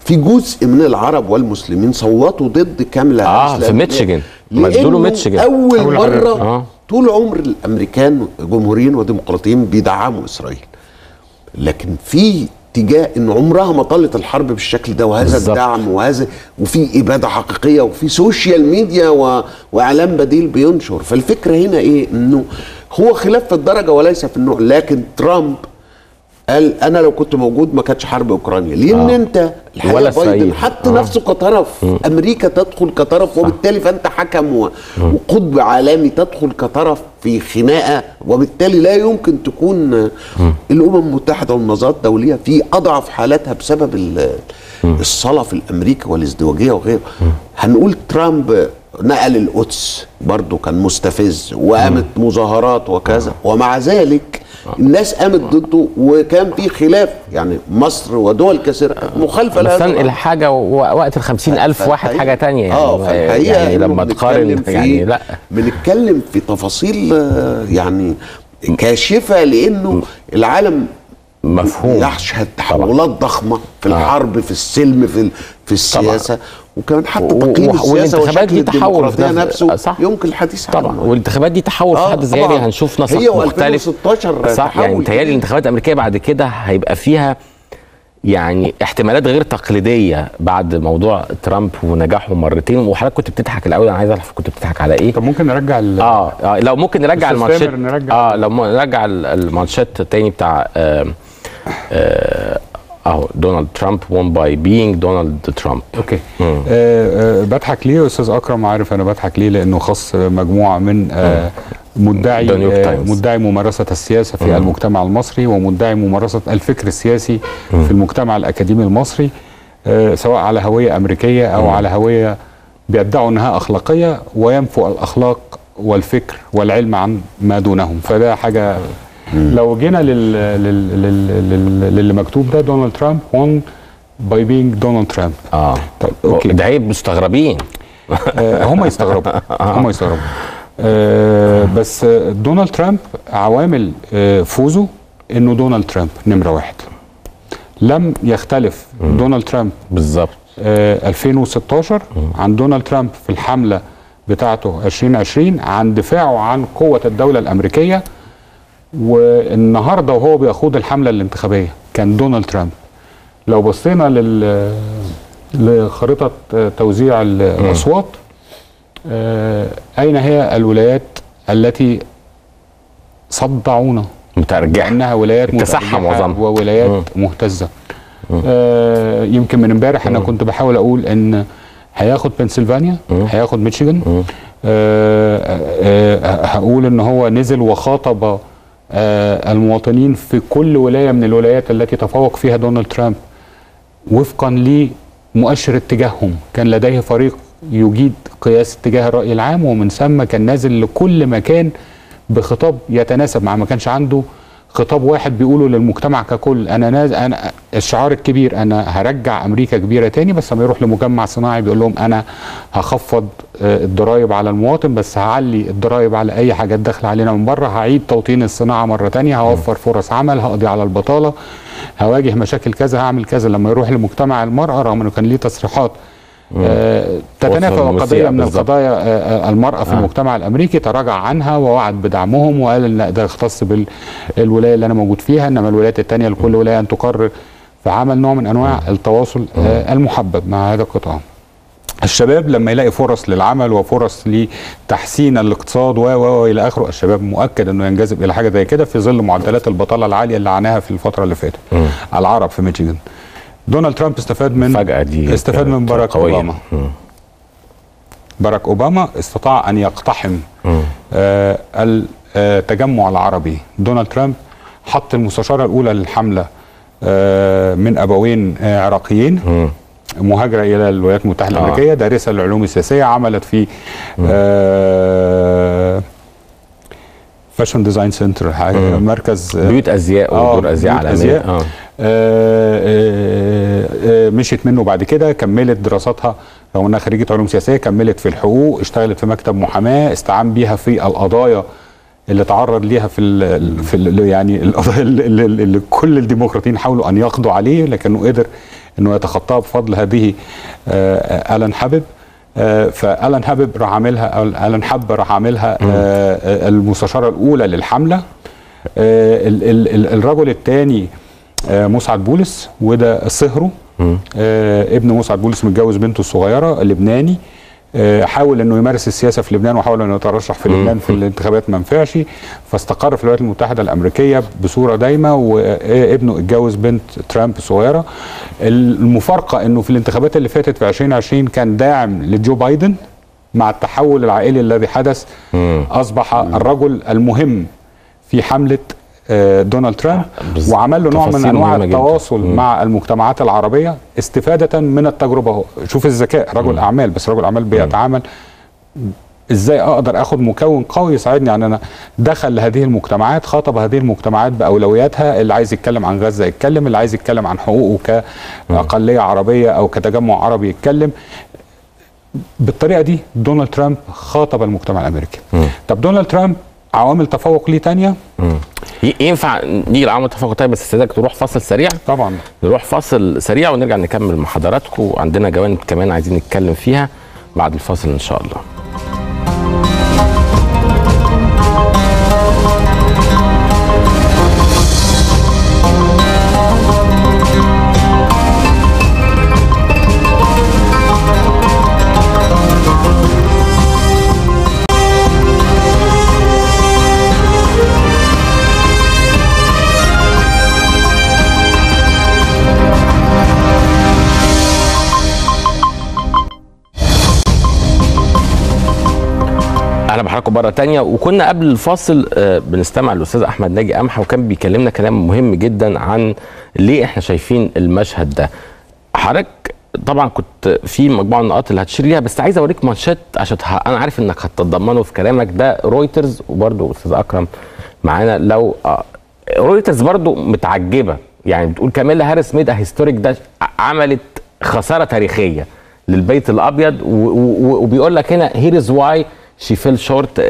في جزء من العرب والمسلمين صوتوا ضد كاملا آه، هاريس في لأن- ميتشيجن. ما ادوا له لأنه ميتشيجن. اول أول مره حاجة. آه. طول عمر الامريكان جمهوريين وديمقراطيين بيدعموا اسرائيل لكن في اتجاه ان عمرها ما طالت الحرب بالشكل ده وهذا بالظبط. الدعم وهذا وفي اباده حقيقيه وفي سوشيال ميديا و... واعلام بديل بينشر فالفكره هنا ايه انه هو خلاف في الدرجه وليس في النوع لكن ترامب قال انا لو كنت موجود ما كانتش حرب اوكرانيا لان آه. آه. انت الحقيقة ولا بايدن إسرائيل. حط آه. آه. نفسه كطرف امريكا تدخل كطرف وبالتالي فانت حكم و... وقطب عالمي تدخل كطرف في خناقه وبالتالي لا يمكن تكون الامم المتحده والمنظمات الدوليه في اضعف حالاتها بسبب ال- الصلف الامريكي والازدواجيه وغيره هنقول ترامب نقل القدس برضه كان مستفز وقامت مظاهرات وكذا ومع ذلك الناس قامت ضده وكان في خلاف يعني مصر ودول كثيره كانت مخالفه بس لهذا انقل الأمر. حاجه ووقت ال 50000 واحد فالحقيقة- حاجه تانية يعني اه فالحقيقه يعني إنه لما تقارن بنتكلم في- يعني لا بنتكلم في تفاصيل آه، يعني كاشفه لانه العالم مفهوم يشهد تحولات ضخمه في الحرب في السلم في ال- في السياسه وكمان حتى و- تقييم و- السياسه والانتخابات وشكل دي تحول في الديمقراطيه نفس- نفسه صح. يمكن الحديث طبعا عنه والانتخابات دي تحول في آه، حد ذاتها طبعاً. هنشوف نسق هي مختلف و2016 صح يعني تحول متهيألي كبير. الانتخابات الامريكيه بعد كده هيبقى فيها يعني احتمالات غير تقليديه بعد موضوع ترامب ونجاحه مرتين وحضرتك كنت بتضحك الاول انا عايز اعرف كنت بتضحك على ايه طب ممكن نرجع ال- اه, آه لو ممكن نرجع أستاذ المانشيت تامر، نرجع- اه لو م- نرجع ال- المانشيت التاني بتاع آه آه اهو دونالد ترامب won by being دونالد ترامب اوكي آه آه بضحك ليه يا استاذ اكرم عارف انا بضحك ليه لانه خص مجموعه من آه مدعي The New York آه Times. مدعي ممارسه السياسه في المجتمع المصري ومدعي ممارسه الفكر السياسي في المجتمع الاكاديمي المصري آه سواء على هويه امريكيه او على هويه بيدعوا انها اخلاقيه وينفوا الاخلاق والفكر والعلم عن ما دونهم فده حاجه لو جينا لل... لل... لل... لل... للي مكتوب ده دونالد ترامب won by being دونالد ترامب اه طب اوكي ده هي مستغربين آه، هم يستغربوا هم يستغربوا آه، بس آه، دونالد ترامب عوامل آه، فوزه انه دونالد ترامب نمره واحد لم يختلف دونالد ترامب بالظبط آه، 2016 عن دونالد ترامب في الحمله بتاعته 2020 عن دفاعه عن قوه الدوله الامريكيه والنهارده وهو بيخوض الحمله الانتخابيه كان دونالد ترامب لو بصينا لل لخريطه آه، توزيع ال- الاصوات آه، اين هي الولايات التي صدعونا مترجع لانها ولايات اكتسحها مترجحة معظمها. وولايات مهتزه آه يمكن من امبارح انا كنت بحاول اقول ان هياخد بنسلفانيا هياخد ميشيغان آه آه آه هقول ان هو نزل وخاطب آه المواطنين في كل ولايه من الولايات التي تفوق فيها دونالد ترامب وفقا لمؤشر اتجاههم كان لديه فريق يجيد قياس اتجاه الرأي العام ومن ثم كان نازل لكل مكان بخطاب يتناسب مع ما كانش عنده خطاب واحد بيقوله للمجتمع ككل انا ناز انا الشعار الكبير انا هرجع امريكا كبيره تاني بس لما يروح لمجمع صناعي بيقول لهم انا هخفض آه، الضرايب على المواطن بس هعلي الضرايب على اي حاجات داخله علينا من بره هعيد توطين الصناعه مره تانية هوفر فرص عمل هقضي على البطاله هواجه مشاكل كذا هعمل كذا لما يروح لمجتمع المراه رغم انه كان ليه تصريحات آه، تتنافى وصل قضيه المسيئة من بالظبط. القضايا آه، آه، المراه في آه. المجتمع الامريكي تراجع عنها ووعد بدعمهم وقال ان ده يختص بالولايه اللي انا موجود فيها انما الولايات الثانيه لكل ولايه ان تقرر فعمل نوع من انواع التواصل آه، المحبب مع هذا القطاع الشباب لما يلاقي فرص للعمل وفرص لتحسين الاقتصاد و و الى اخره الشباب مؤكد انه ينجذب الى حاجه زي كده في ظل معدلات البطاله العاليه اللي عاناها في الفتره اللي فاتت العرب في ميشيغان دونالد ترامب استفاد من فجأة دي استفاد من كانت باراك قوية. اوباما باراك اوباما استطاع ان يقتحم آه التجمع العربي دونالد ترامب حط المستشاره الاولى للحمله آه من ابوين آه عراقيين مهاجره الى الولايات المتحده آه. الامريكيه دارسه العلوم السياسيه عملت في آه فاشن ديزاين سنتر حاجه مركز آه، بيوت ازياء آه، ودور ازياء بيوت عالميه أزياء. اه آه، آه، آه، مشيت منه بعد كده كملت دراساتها رغم انها خريجه علوم سياسيه كملت في الحقوق اشتغلت في مكتب محاماه استعان بيها في القضايا اللي تعرض ليها في ال في ال يعني القضايا اللي, اللي, اللي كل الديمقراطيين حاولوا ان يقضوا عليه لكنه قدر انه يتخطاها بفضل هذه آه، الان حبب آه، فالان حبب راح عاملها أو الان حب راح عاملها آه، المستشاره الاولى للحمله آه، ال- ال- ال- الرجل الثاني مسعد بولس وده صهره آه، ابن مسعد بولس متجوز بنته الصغيره لبناني آه، حاول انه يمارس السياسه في لبنان وحاول انه يترشح في لبنان في الانتخابات ما نفعش فاستقر في الولايات المتحده الامريكيه بصوره دايمه وابنه اتجوز بنت ترامب الصغيره المفارقه انه في الانتخابات اللي فاتت في 2020 كان داعم لجو بايدن مع التحول العائلي الذي حدث اصبح الرجل المهم في حمله آه، دونالد ترامب بالظبط. وعمل له نوع من تفاصيل انواع مهمة جدا. التواصل مم. مع المجتمعات العربيه استفاده من التجربه هو شوف الذكاء رجل اعمال بس رجل اعمال بيتعامل ازاي اقدر اخد مكون قوي يساعدني ان انا دخل لهذه المجتمعات خاطب هذه المجتمعات باولوياتها اللي عايز يتكلم عن غزه يتكلم اللي عايز يتكلم عن حقوقه كاقليه عربيه او كتجمع عربي يتكلم بالطريقه دي دونالد ترامب خاطب المجتمع الامريكي طب دونالد ترامب عوامل تفوق ليه تانية ي- ينفع نيجي لعوامل التفاوض طيب بس استاذنك تروح فاصل سريع طبعا نروح فاصل سريع ونرجع نكمل مع حضراتكم وعندنا جوانب كمان عايزين نتكلم فيها بعد الفاصل ان شاء الله اهلا بحضراتكم مره تانية وكنا قبل الفاصل آه، بنستمع للاستاذ احمد ناجي قمحه وكان بيكلمنا كلام مهم جدا عن ليه احنا شايفين المشهد ده حضرتك طبعا كنت في مجموعه من النقاط اللي هتشير ليها بس عايز اوريك مانشات عشان ه- انا عارف انك هتتضمنه في كلامك ده رويترز وبرده استاذ اكرم معانا لو آه، رويترز برضو متعجبه يعني بتقول كاميلا هاريس ميد هيستوريك ده عملت خساره تاريخيه للبيت الابيض و- و- وبيقول لك هنا هير از واي شي فيل شورت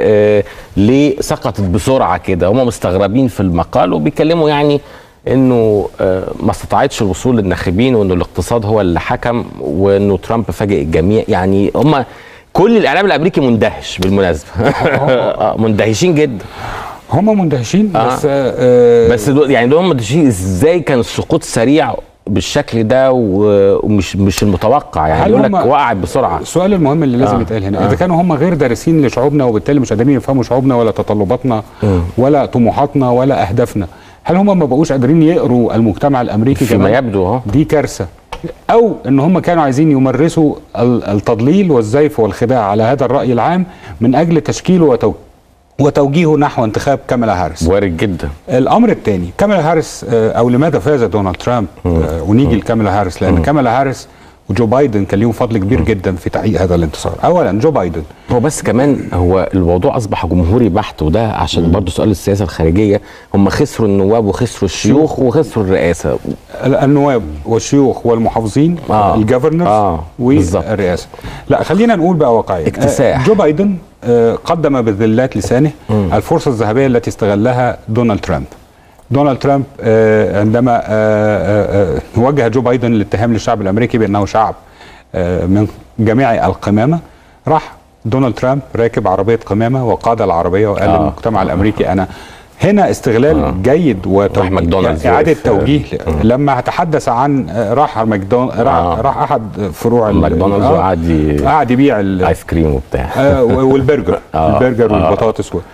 ليه سقطت بسرعه كده هم مستغربين في المقال وبيتكلموا يعني انه آه، ما استطاعتش الوصول للناخبين وانه الاقتصاد هو اللي حكم وانه ترامب فاجئ الجميع يعني هم كل الاعلام الامريكي مندهش بالمناسبه آه، مندهشين جدا هم مندهشين آه. بس آه بس دول يعني دول مندهشين ازاي كان السقوط سريع بالشكل ده و- ومش مش المتوقع يعني هل يقول لك هم- وقعت بسرعه السؤال المهم اللي لازم آه. يتقال هنا آه. اذا كانوا هم غير دارسين لشعوبنا وبالتالي مش قادرين يفهموا شعوبنا ولا تطلباتنا ولا طموحاتنا ولا اهدافنا هل هم ما بقوش قادرين يقروا المجتمع الامريكي فيما كمان يبدو اهو دي كارثه او ان هم كانوا عايزين يمارسوا ال- التضليل والزيف والخداع على هذا الراي العام من اجل تشكيله وتو وتوجيهه نحو انتخاب كاميلا هاريس وارد جدا الامر الثاني كاميلا هاريس آه، او لماذا فاز دونالد ترامب آه، ونيجي لكاميلا هاريس لان كاميلا هاريس وجو بايدن كان ليهم فضل كبير جدا في تحقيق هذا الانتصار اولا جو بايدن هو بس كمان هو الموضوع اصبح جمهوري بحت وده عشان برضه سؤال السياسه الخارجيه هم خسروا النواب وخسروا الشيوخ وخسروا الرئاسه ال- النواب والشيوخ والمحافظين آه. آه. الجفرنرز آه، آه. بالظبط. والرئاسه لا خلينا نقول بقى واقعيا اكتساح. آه، جو بايدن آه، قدم بذلات لسانه الفرصه الذهبيه التي استغلها دونالد ترامب دونالد ترامب آه، عندما آه، آه، آه، وجه جو بايدن الاتهام للشعب الامريكي بانه شعب آه، من جميع القمامه راح دونالد ترامب راكب عربيه قمامه وقاد العربيه وقال آه. للمجتمع الامريكي انا هنا استغلال آه. جيد وتوجيه راح ماكدونالدز اعاده وقف. توجيه لما تحدث عن آه، راح ماكدون راح, آه. راح احد فروع ال- ماكدونالدز آه، وقعد ي- قعد يبيع ال- ايس كريم وبتاع آه، والبرجر آه. البرجر آه. والبطاطس و...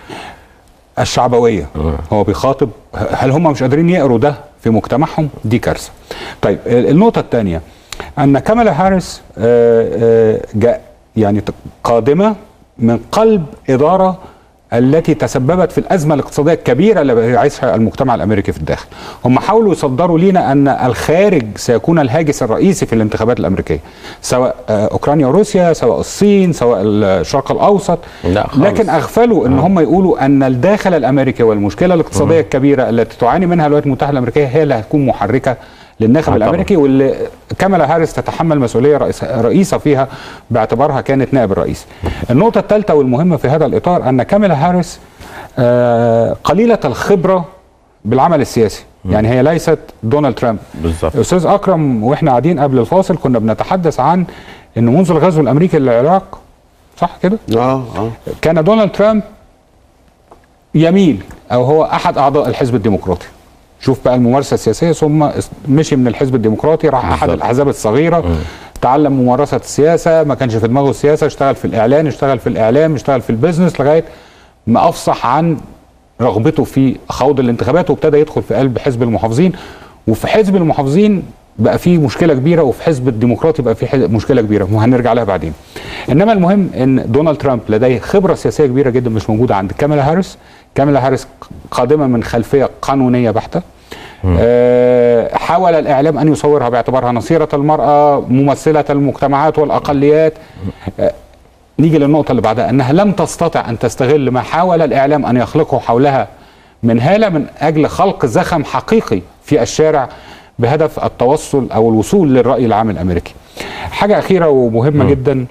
الشعبويه هو بيخاطب هل هم مش قادرين يقروا ده في مجتمعهم دي كارثه طيب ال- النقطه الثانيه ان كامالا هاريس آه، آه، جاء يعني ت- قادمه من قلب اداره التي تسببت في الازمه الاقتصاديه الكبيره اللي بيعيشها المجتمع الامريكي في الداخل. هم حاولوا يصدروا لينا ان الخارج سيكون الهاجس الرئيسي في الانتخابات الامريكيه، سواء آه، اوكرانيا وروسيا، سواء الصين، سواء الشرق الاوسط، لا خالص. لكن اغفلوا ان هم يقولوا ان الداخل الامريكي والمشكله الاقتصاديه الكبيره التي تعاني منها الولايات المتحده الامريكيه هي اللي هتكون محركه للناخب آه طبعاً. الامريكي واللي كامالا هاريس تتحمل مسؤوليه رئيس رئيسه فيها باعتبارها كانت نائب الرئيس. النقطه الثالثه والمهمه في هذا الاطار ان كامالا هاريس آه، قليله الخبره بالعمل السياسي يعني هي ليست دونالد ترامب بالظبط استاذ اكرم واحنا قاعدين قبل الفاصل كنا بنتحدث عن ان منذ الغزو الامريكي للعراق صح كده اه اه كان دونالد ترامب يميل او هو احد اعضاء الحزب الديمقراطي شوف بقى الممارسه السياسيه ثم اس- مشي من الحزب الديمقراطي راح احد بالظبط. الاحزاب الصغيره تعلم ممارسه السياسه ما كانش في دماغه السياسه اشتغل في الاعلان اشتغل في الاعلام اشتغل في البيزنس لغايه ما افصح عن رغبته في خوض الانتخابات وابتدى يدخل في قلب حزب المحافظين وفي حزب المحافظين بقى فيه مشكله كبيره وفي حزب الديمقراطي بقى فيه حز- مشكله كبيره وهنرجع لها بعدين انما المهم ان دونالد ترامب لديه خبره سياسيه كبيره جدا مش موجوده عند كاميلا هاريس كاميلا هاريس قادمه من خلفيه قانونيه بحته آه، حاول الاعلام ان يصورها باعتبارها نصيره المراه ممثله المجتمعات والاقليات آه، نيجي للنقطة اللي بعدها أنها لم تستطع أن تستغل ما حاول الإعلام أن يخلقه حولها من هالة من أجل خلق زخم حقيقي في الشارع بهدف التوصل أو الوصول للرأي العام الأمريكي حاجة أخيرة ومهمة م. جدا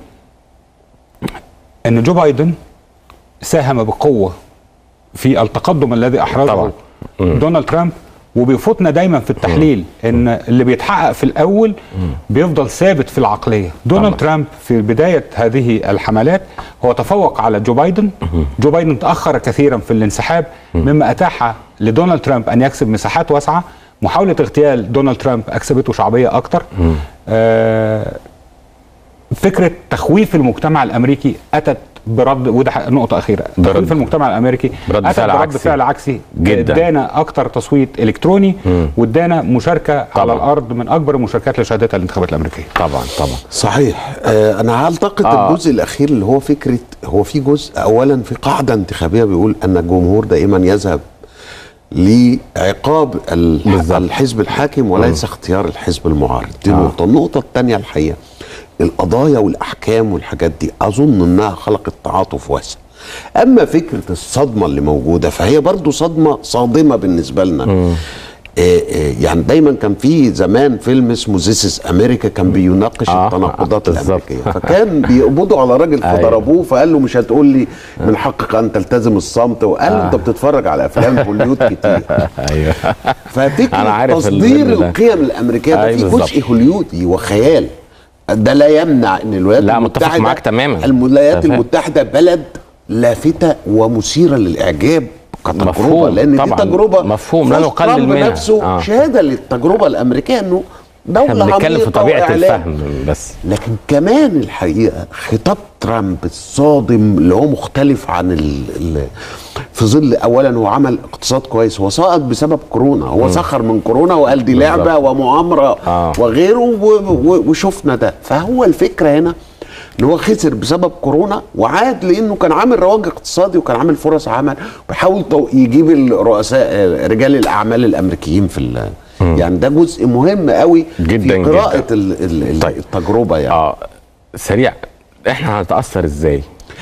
أن جو بايدن ساهم بقوة في التقدم الذي أحرزه طبعاً. دونالد ترامب وبيفوتنا دايما في التحليل ان اللي بيتحقق في الاول بيفضل ثابت في العقليه دونالد ترامب في بدايه هذه الحملات هو تفوق على جو بايدن جو بايدن تاخر كثيرا في الانسحاب مما اتاح لدونالد ترامب ان يكسب مساحات واسعه محاوله اغتيال دونالد ترامب اكسبته شعبيه اكتر آه فكره تخويف المجتمع الامريكي اتت برد وده ح- نقطه اخيره برد. تخويف المجتمع الامريكي برد اتت فعل برد عكسي. فعل عكسي جداً. ادانا اكتر تصويت الكتروني وادانا مشاركه على طبعاً. الارض من اكبر المشاركات اللي شهدتها الانتخابات الامريكيه طبعا طبعا صحيح آه انا اعتقد آه. آه. الجزء الاخير اللي هو فكره هو في جزء اولا في قاعده انتخابيه بيقول ان الجمهور دائما يذهب لعقاب ال- بالظبط. الحزب الحاكم وليس اختيار الحزب المعارض دي نقطه النقطه الثانيه الحقيقه القضايا والاحكام والحاجات دي اظن انها خلقت تعاطف واسع اما فكره الصدمه اللي موجوده فهي برضو صدمه صادمه بالنسبه لنا آه، آه، يعني دايما كان في زمان فيلم اسمه زيسس امريكا كان بيناقش آه، التناقضات آه، بالظبط. الامريكيه فكان بيقبضوا على راجل أيوة. فضربوه فقال له مش هتقول لي من حقك ان تلتزم الصمت وقال له انت بتتفرج على افلام هوليود كتير ايوه ففكره أنا عارف تصدير الفيلم ده. القيم الامريكيه ده أيوة في بالظبط. جزء هوليودي وخيال ده لا يمنع ان الولايات لا، متفق المتحده معاك تماماً. الولايات تمام. المتحده بلد لافته ومثيره للاعجاب كتجربه مفهوم، لان طبعاً. دي تجربه مفهوم، لا فوز نقلل ترامب منها. نفسه آه. شهاده للتجربه الامريكيه انه احنا دوله بنتكلم في عميقة طبيعه وإعلام. الفهم بس لكن كمان الحقيقه خطاب ترامب الصادم اللي هو مختلف عن ال ال في ظل اولا هو عمل اقتصاد كويس هو سقط بسبب كورونا هو سخر من كورونا وقال دي لعبه بالظبط. ومؤامره آه. وغيره و- و- وشفنا ده فهو الفكره هنا ان هو خسر بسبب كورونا وعاد لانه كان عامل رواج اقتصادي وكان عامل فرص عمل بيحاول تو- يجيب الرؤساء رجال الاعمال الامريكيين في ال- يعني ده جزء مهم قوي جداً في قراءه جداً. ال- ال- ال- طيب. التجربه يعني اه سريع احنا هنتاثر ازاي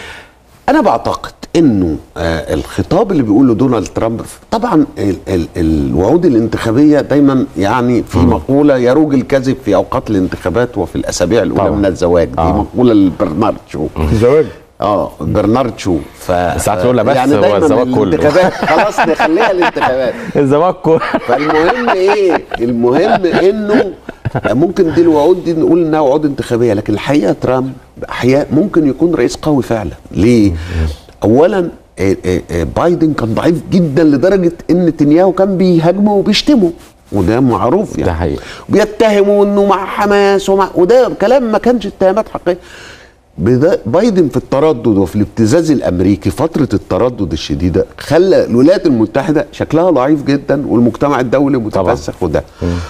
انا بعتقد انه آه الخطاب اللي بيقوله دونالد ترامب طبعا ال ال الوعود الانتخابيه دايما يعني في مقوله يروج الكذب في اوقات الانتخابات وفي الاسابيع الاولى طبعاً. من الزواج دي آه. مقوله لبرنارد شو زواج اه برنارد شو ف ساعات يقول لك بس يعني هو دايما الزواج كله. الانتخابات خلاص نخليها الانتخابات الزواج كله فالمهم ايه المهم انه ممكن دي الوعود دي نقول انها وعود انتخابيه لكن الحقيقه ترامب احيانا ممكن يكون رئيس قوي فعلا ليه اولا آه، آه، آه، بايدن كان ضعيف جدا لدرجه ان نتنياهو كان بيهاجمه وبيشتمه وده معروف يعني ده حقيقي. بيتهموا انه مع حماس ومع وده كلام ما كانش اتهامات حقيقيه بدا- بايدن في التردد وفي الابتزاز الامريكي فتره التردد الشديده خلى الولايات المتحده شكلها ضعيف جدا والمجتمع الدولي متفسخ وده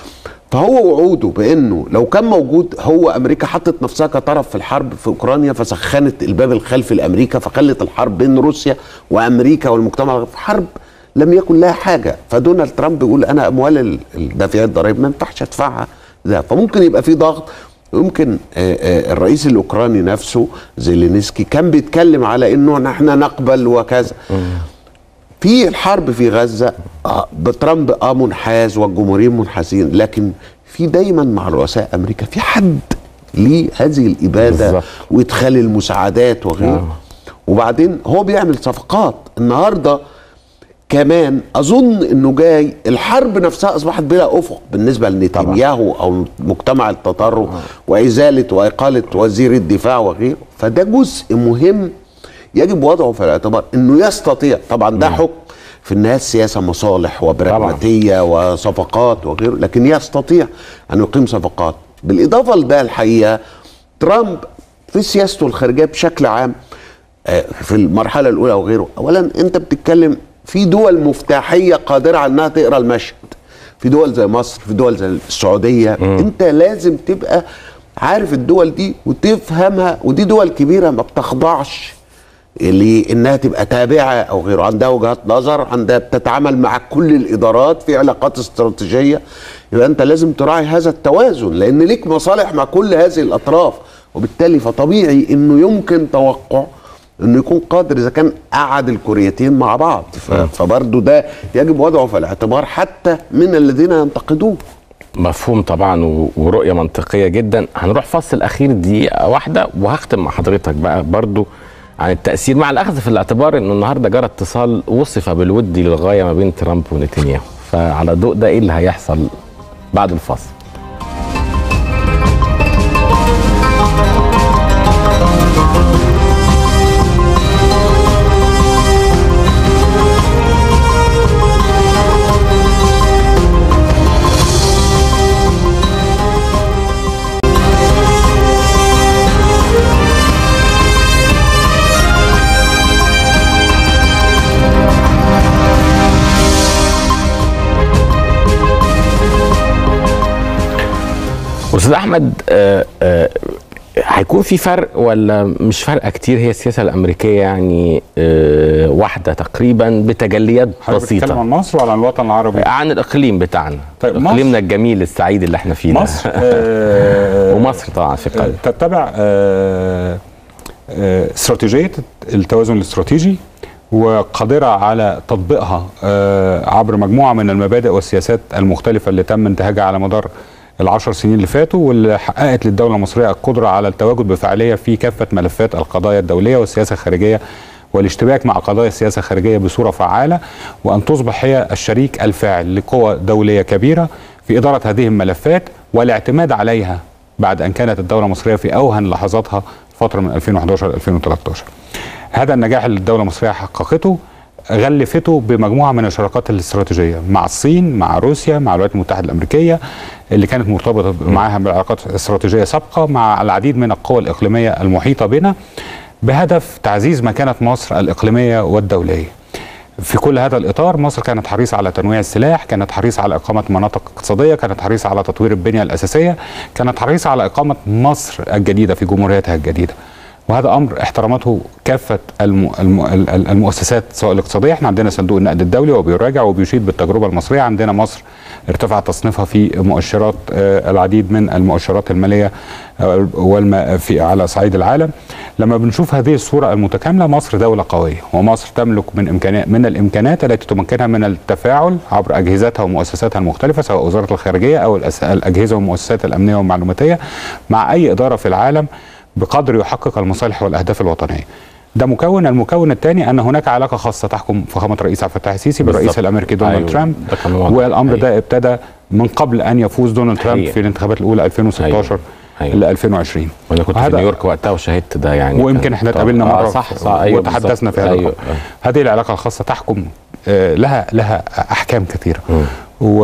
فهو وعوده بانه لو كان موجود هو امريكا حطت نفسها كطرف في الحرب في اوكرانيا فسخنت الباب الخلفي لامريكا فخلت الحرب بين روسيا وامريكا والمجتمع في حرب لم يكن لها حاجه فدونالد ترامب يقول انا اموال ال- ال- دافعي الضرائب ما ينفعش ادفعها ده فممكن يبقى في ضغط يمكن آه، آه، الرئيس الاوكراني نفسه زيلينسكي كان بيتكلم على انه نحن نقبل وكذا في الحرب في غزه آه ترامب اه منحاز والجمهوريين منحازين لكن في دايما مع رؤساء امريكا في حد لهذه الاباده بالظبط. وادخال المساعدات وغيره وبعدين هو بيعمل صفقات النهارده كمان اظن انه جاي الحرب نفسها اصبحت بلا افق بالنسبه لنتنياهو او مجتمع التطرف وازاله واقاله وزير الدفاع وغيره فده جزء مهم يجب وضعه في الاعتبار انه يستطيع طبعا ده حكم في النهايه السياسه مصالح وبراجماتيه وصفقات وغيره لكن يستطيع ان يقيم صفقات بالاضافه لده الحقيقه ترامب في سياسته الخارجيه بشكل عام آه، في المرحله الاولى وغيره اولا انت بتتكلم في دول مفتاحيه قادره على انها تقرا المشهد في دول زي مصر في دول زي السعوديه م. انت لازم تبقى عارف الدول دي وتفهمها ودي دول كبيره ما بتخضعش لانها تبقى تابعه او غيره عندها وجهات نظر عندها بتتعامل مع كل الادارات في علاقات استراتيجيه يبقى انت لازم تراعي هذا التوازن لان ليك مصالح مع كل هذه الاطراف وبالتالي فطبيعي انه يمكن توقع انه يكون قادر اذا كان قعد الكوريتين مع بعض فبرضه ده يجب وضعه في الاعتبار حتى من الذين ينتقدوه مفهوم طبعا ورؤيه منطقيه جدا هنروح فصل اخير دقيقه واحده وهختم مع حضرتك بقى برضه عن التاثير مع الاخذ في الاعتبار انه النهارده جرى اتصال وصف بالود للغايه ما بين ترامب ونتنياهو فعلى ضوء ده ايه اللي هيحصل بعد الفصل استاذ احمد آه آه هيكون في فرق ولا مش فرق كتير هي السياسه الامريكيه يعني آه واحده تقريبا بتجليات بسيطه بتتكلم عن مصر ولا عن الوطن العربي؟ عن الاقليم بتاعنا طيب اقليمنا الجميل السعيد اللي احنا فيه مصر آه ومصر طبعا في قلب تتبع آه آه استراتيجيه التوازن الاستراتيجي وقادره على تطبيقها آه عبر مجموعه من المبادئ والسياسات المختلفه اللي تم انتهاجها على مدار العشر سنين اللي فاتوا واللي حققت للدولة المصرية القدرة على التواجد بفعالية في كافة ملفات القضايا الدولية والسياسة الخارجية والاشتباك مع قضايا السياسة الخارجية بصورة فعالة وأن تصبح هي الشريك الفاعل لقوى دولية كبيرة في إدارة هذه الملفات والاعتماد عليها بعد أن كانت الدولة المصرية في أوهن لحظاتها فترة من 2011 ل 2013 هذا النجاح اللي الدولة المصرية حققته غلفته بمجموعه من الشراكات الاستراتيجيه مع الصين مع روسيا مع الولايات المتحده الامريكيه اللي كانت مرتبطه معاها بعلاقات استراتيجيه سابقه مع العديد من القوى الاقليميه المحيطه بنا بهدف تعزيز مكانه مصر الاقليميه والدوليه. في كل هذا الاطار مصر كانت حريصه على تنويع السلاح، كانت حريصه على اقامه مناطق اقتصاديه، كانت حريصه على تطوير البنيه الاساسيه، كانت حريصه على اقامه مصر الجديده في جمهوريتها الجديده. وهذا امر احترمته كافه الم... الم... المؤسسات سواء الاقتصاديه احنا عندنا صندوق النقد الدولي وبيراجع وبيشيد بالتجربه المصريه عندنا مصر ارتفع تصنيفها في مؤشرات آه العديد من المؤشرات الماليه آه والم... في على صعيد العالم لما بنشوف هذه الصوره المتكامله مصر دوله قويه ومصر تملك من امكانيات من الامكانات التي تمكنها من التفاعل عبر اجهزتها ومؤسساتها المختلفه سواء وزاره الخارجيه او الاجهزه والمؤسسات الامنيه والمعلوماتيه مع اي اداره في العالم بقدر يحقق المصالح والاهداف الوطنيه. ده مكون، المكون الثاني ان هناك علاقه خاصه تحكم فخامه الرئيس عبد الفتاح السيسي بالرئيس الامريكي دونالد أيوة. ترامب والامر ده ابتدى من قبل ان يفوز دونالد ترامب في الانتخابات الاولى 2016 أيوة. ل 2020 وانا كنت في نيويورك وقتها وشاهدت ده يعني ويمكن احنا اتقابلنا مره آه صح صح أيوة وتحدثنا في هذا أيوة. أيوة. هذه العلاقه الخاصه تحكم آه لها لها احكام كثيره م. و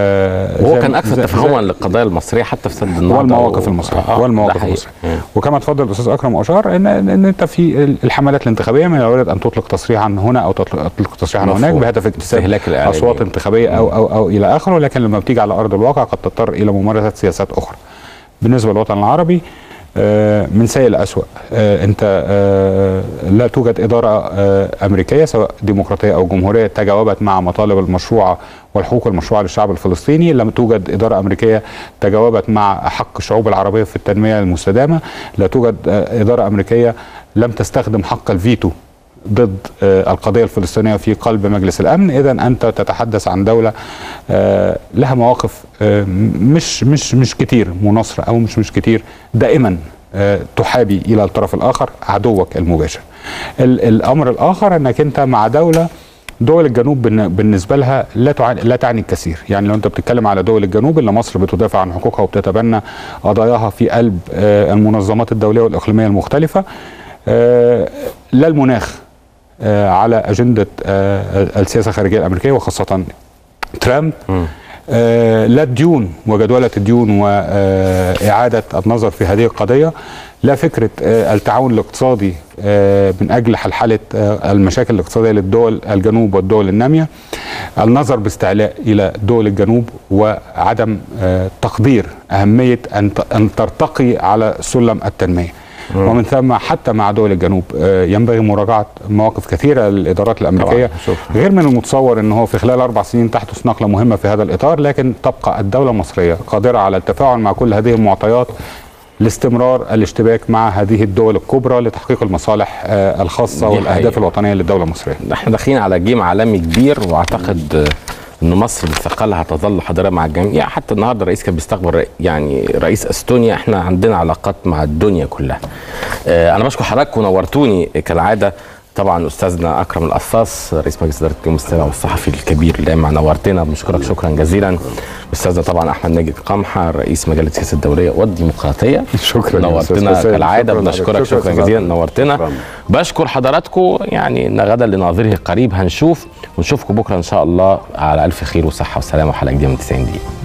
وهو كان اكثر تفهما للقضايا المصريه حتى في سد النهضه والمواقف و... المصريه آه والمواقف المصريه وكما تفضل الاستاذ اكرم واشار ان ان انت في الحملات الانتخابيه من الوارد ان تطلق تصريحا هنا او تطلق تصريحا هناك بهدف اكتساب اصوات انتخابيه او او او الى اخره لكن لما بتيجي على ارض الواقع قد تضطر الى ممارسه سياسات اخرى بالنسبه للوطن العربي من سيء لأسوأ انت لا توجد اداره امريكيه سواء ديمقراطيه او جمهوريه تجاوبت مع مطالب المشروعه والحقوق المشروعه للشعب الفلسطيني لم توجد اداره امريكيه تجاوبت مع حق الشعوب العربيه في التنميه المستدامه لا توجد اداره امريكيه لم تستخدم حق الفيتو ضد القضيه الفلسطينيه في قلب مجلس الامن اذا انت تتحدث عن دوله لها مواقف مش مش مش كتير مناصره او مش مش كتير دائما تحابي الى الطرف الاخر عدوك المباشر الامر الاخر انك انت مع دوله دول الجنوب بالن- بالنسبه لها لا تعني لا تعني الكثير يعني لو انت بتتكلم على دول الجنوب اللي مصر بتدافع عن حقوقها وبتتبنى قضاياها في قلب آه، المنظمات الدوليه والاقليميه المختلفه آه، لا المناخ آه، على اجنده آه، السياسه الخارجيه الامريكيه وخاصه ترامب آه، لا الديون وجدولة الديون وإعادة النظر في هذه القضية لا فكرة آه، التعاون الاقتصادي آه، من أجل حلحلة آه، المشاكل الاقتصادية للدول الجنوب والدول النامية النظر باستعلاء إلى دول الجنوب وعدم آه، تقدير أهمية أن ت- أن ترتقي على سلم التنمية ومن ثم حتى مع دول الجنوب آه، ينبغي مراجعة مواقف كثيرة للإدارات الأمريكية طبعاً، شوف. غير من المتصور ان هو في خلال اربع سنين تحدث نقله مهمه في هذا الاطار لكن تبقى الدوله المصريه قادره على التفاعل مع كل هذه المعطيات لاستمرار الاشتباك مع هذه الدول الكبرى لتحقيق المصالح آه، الخاصه دي والاهداف حقيقة. الوطنيه للدوله المصريه. احنا داخلين على جيم عالمي كبير واعتقد آه، ان مصر بثقلها هتظل حاضره مع الجميع حتى النهارده الرئيس كان بيستقبل رئي- يعني رئيس استونيا احنا عندنا علاقات مع الدنيا كلها آه، انا بشكر حضرتك ونورتوني كالعاده طبعا استاذنا اكرم القصاص رئيس مجلس اداره اليوم السابع والصحفي الكبير اللي دايما نورتنا بنشكرك شكرا جزيلا استاذنا طبعا احمد ناجد قمحه رئيس مجله السياسه الدوليه والديمقراطيه شكراً يا أستاذ نورتنا حسين. كالعاده شكراً بنشكرك لحضرتك. شكرا شكراً جزيلا لحضرتك. نورتنا شكراً. بشكر حضراتكم يعني ان غدا لناظره قريب هنشوف ونشوفكم بكره ان شاء الله على الف خير وصحه وسلامه وحلقه جديده من 90 دقيقه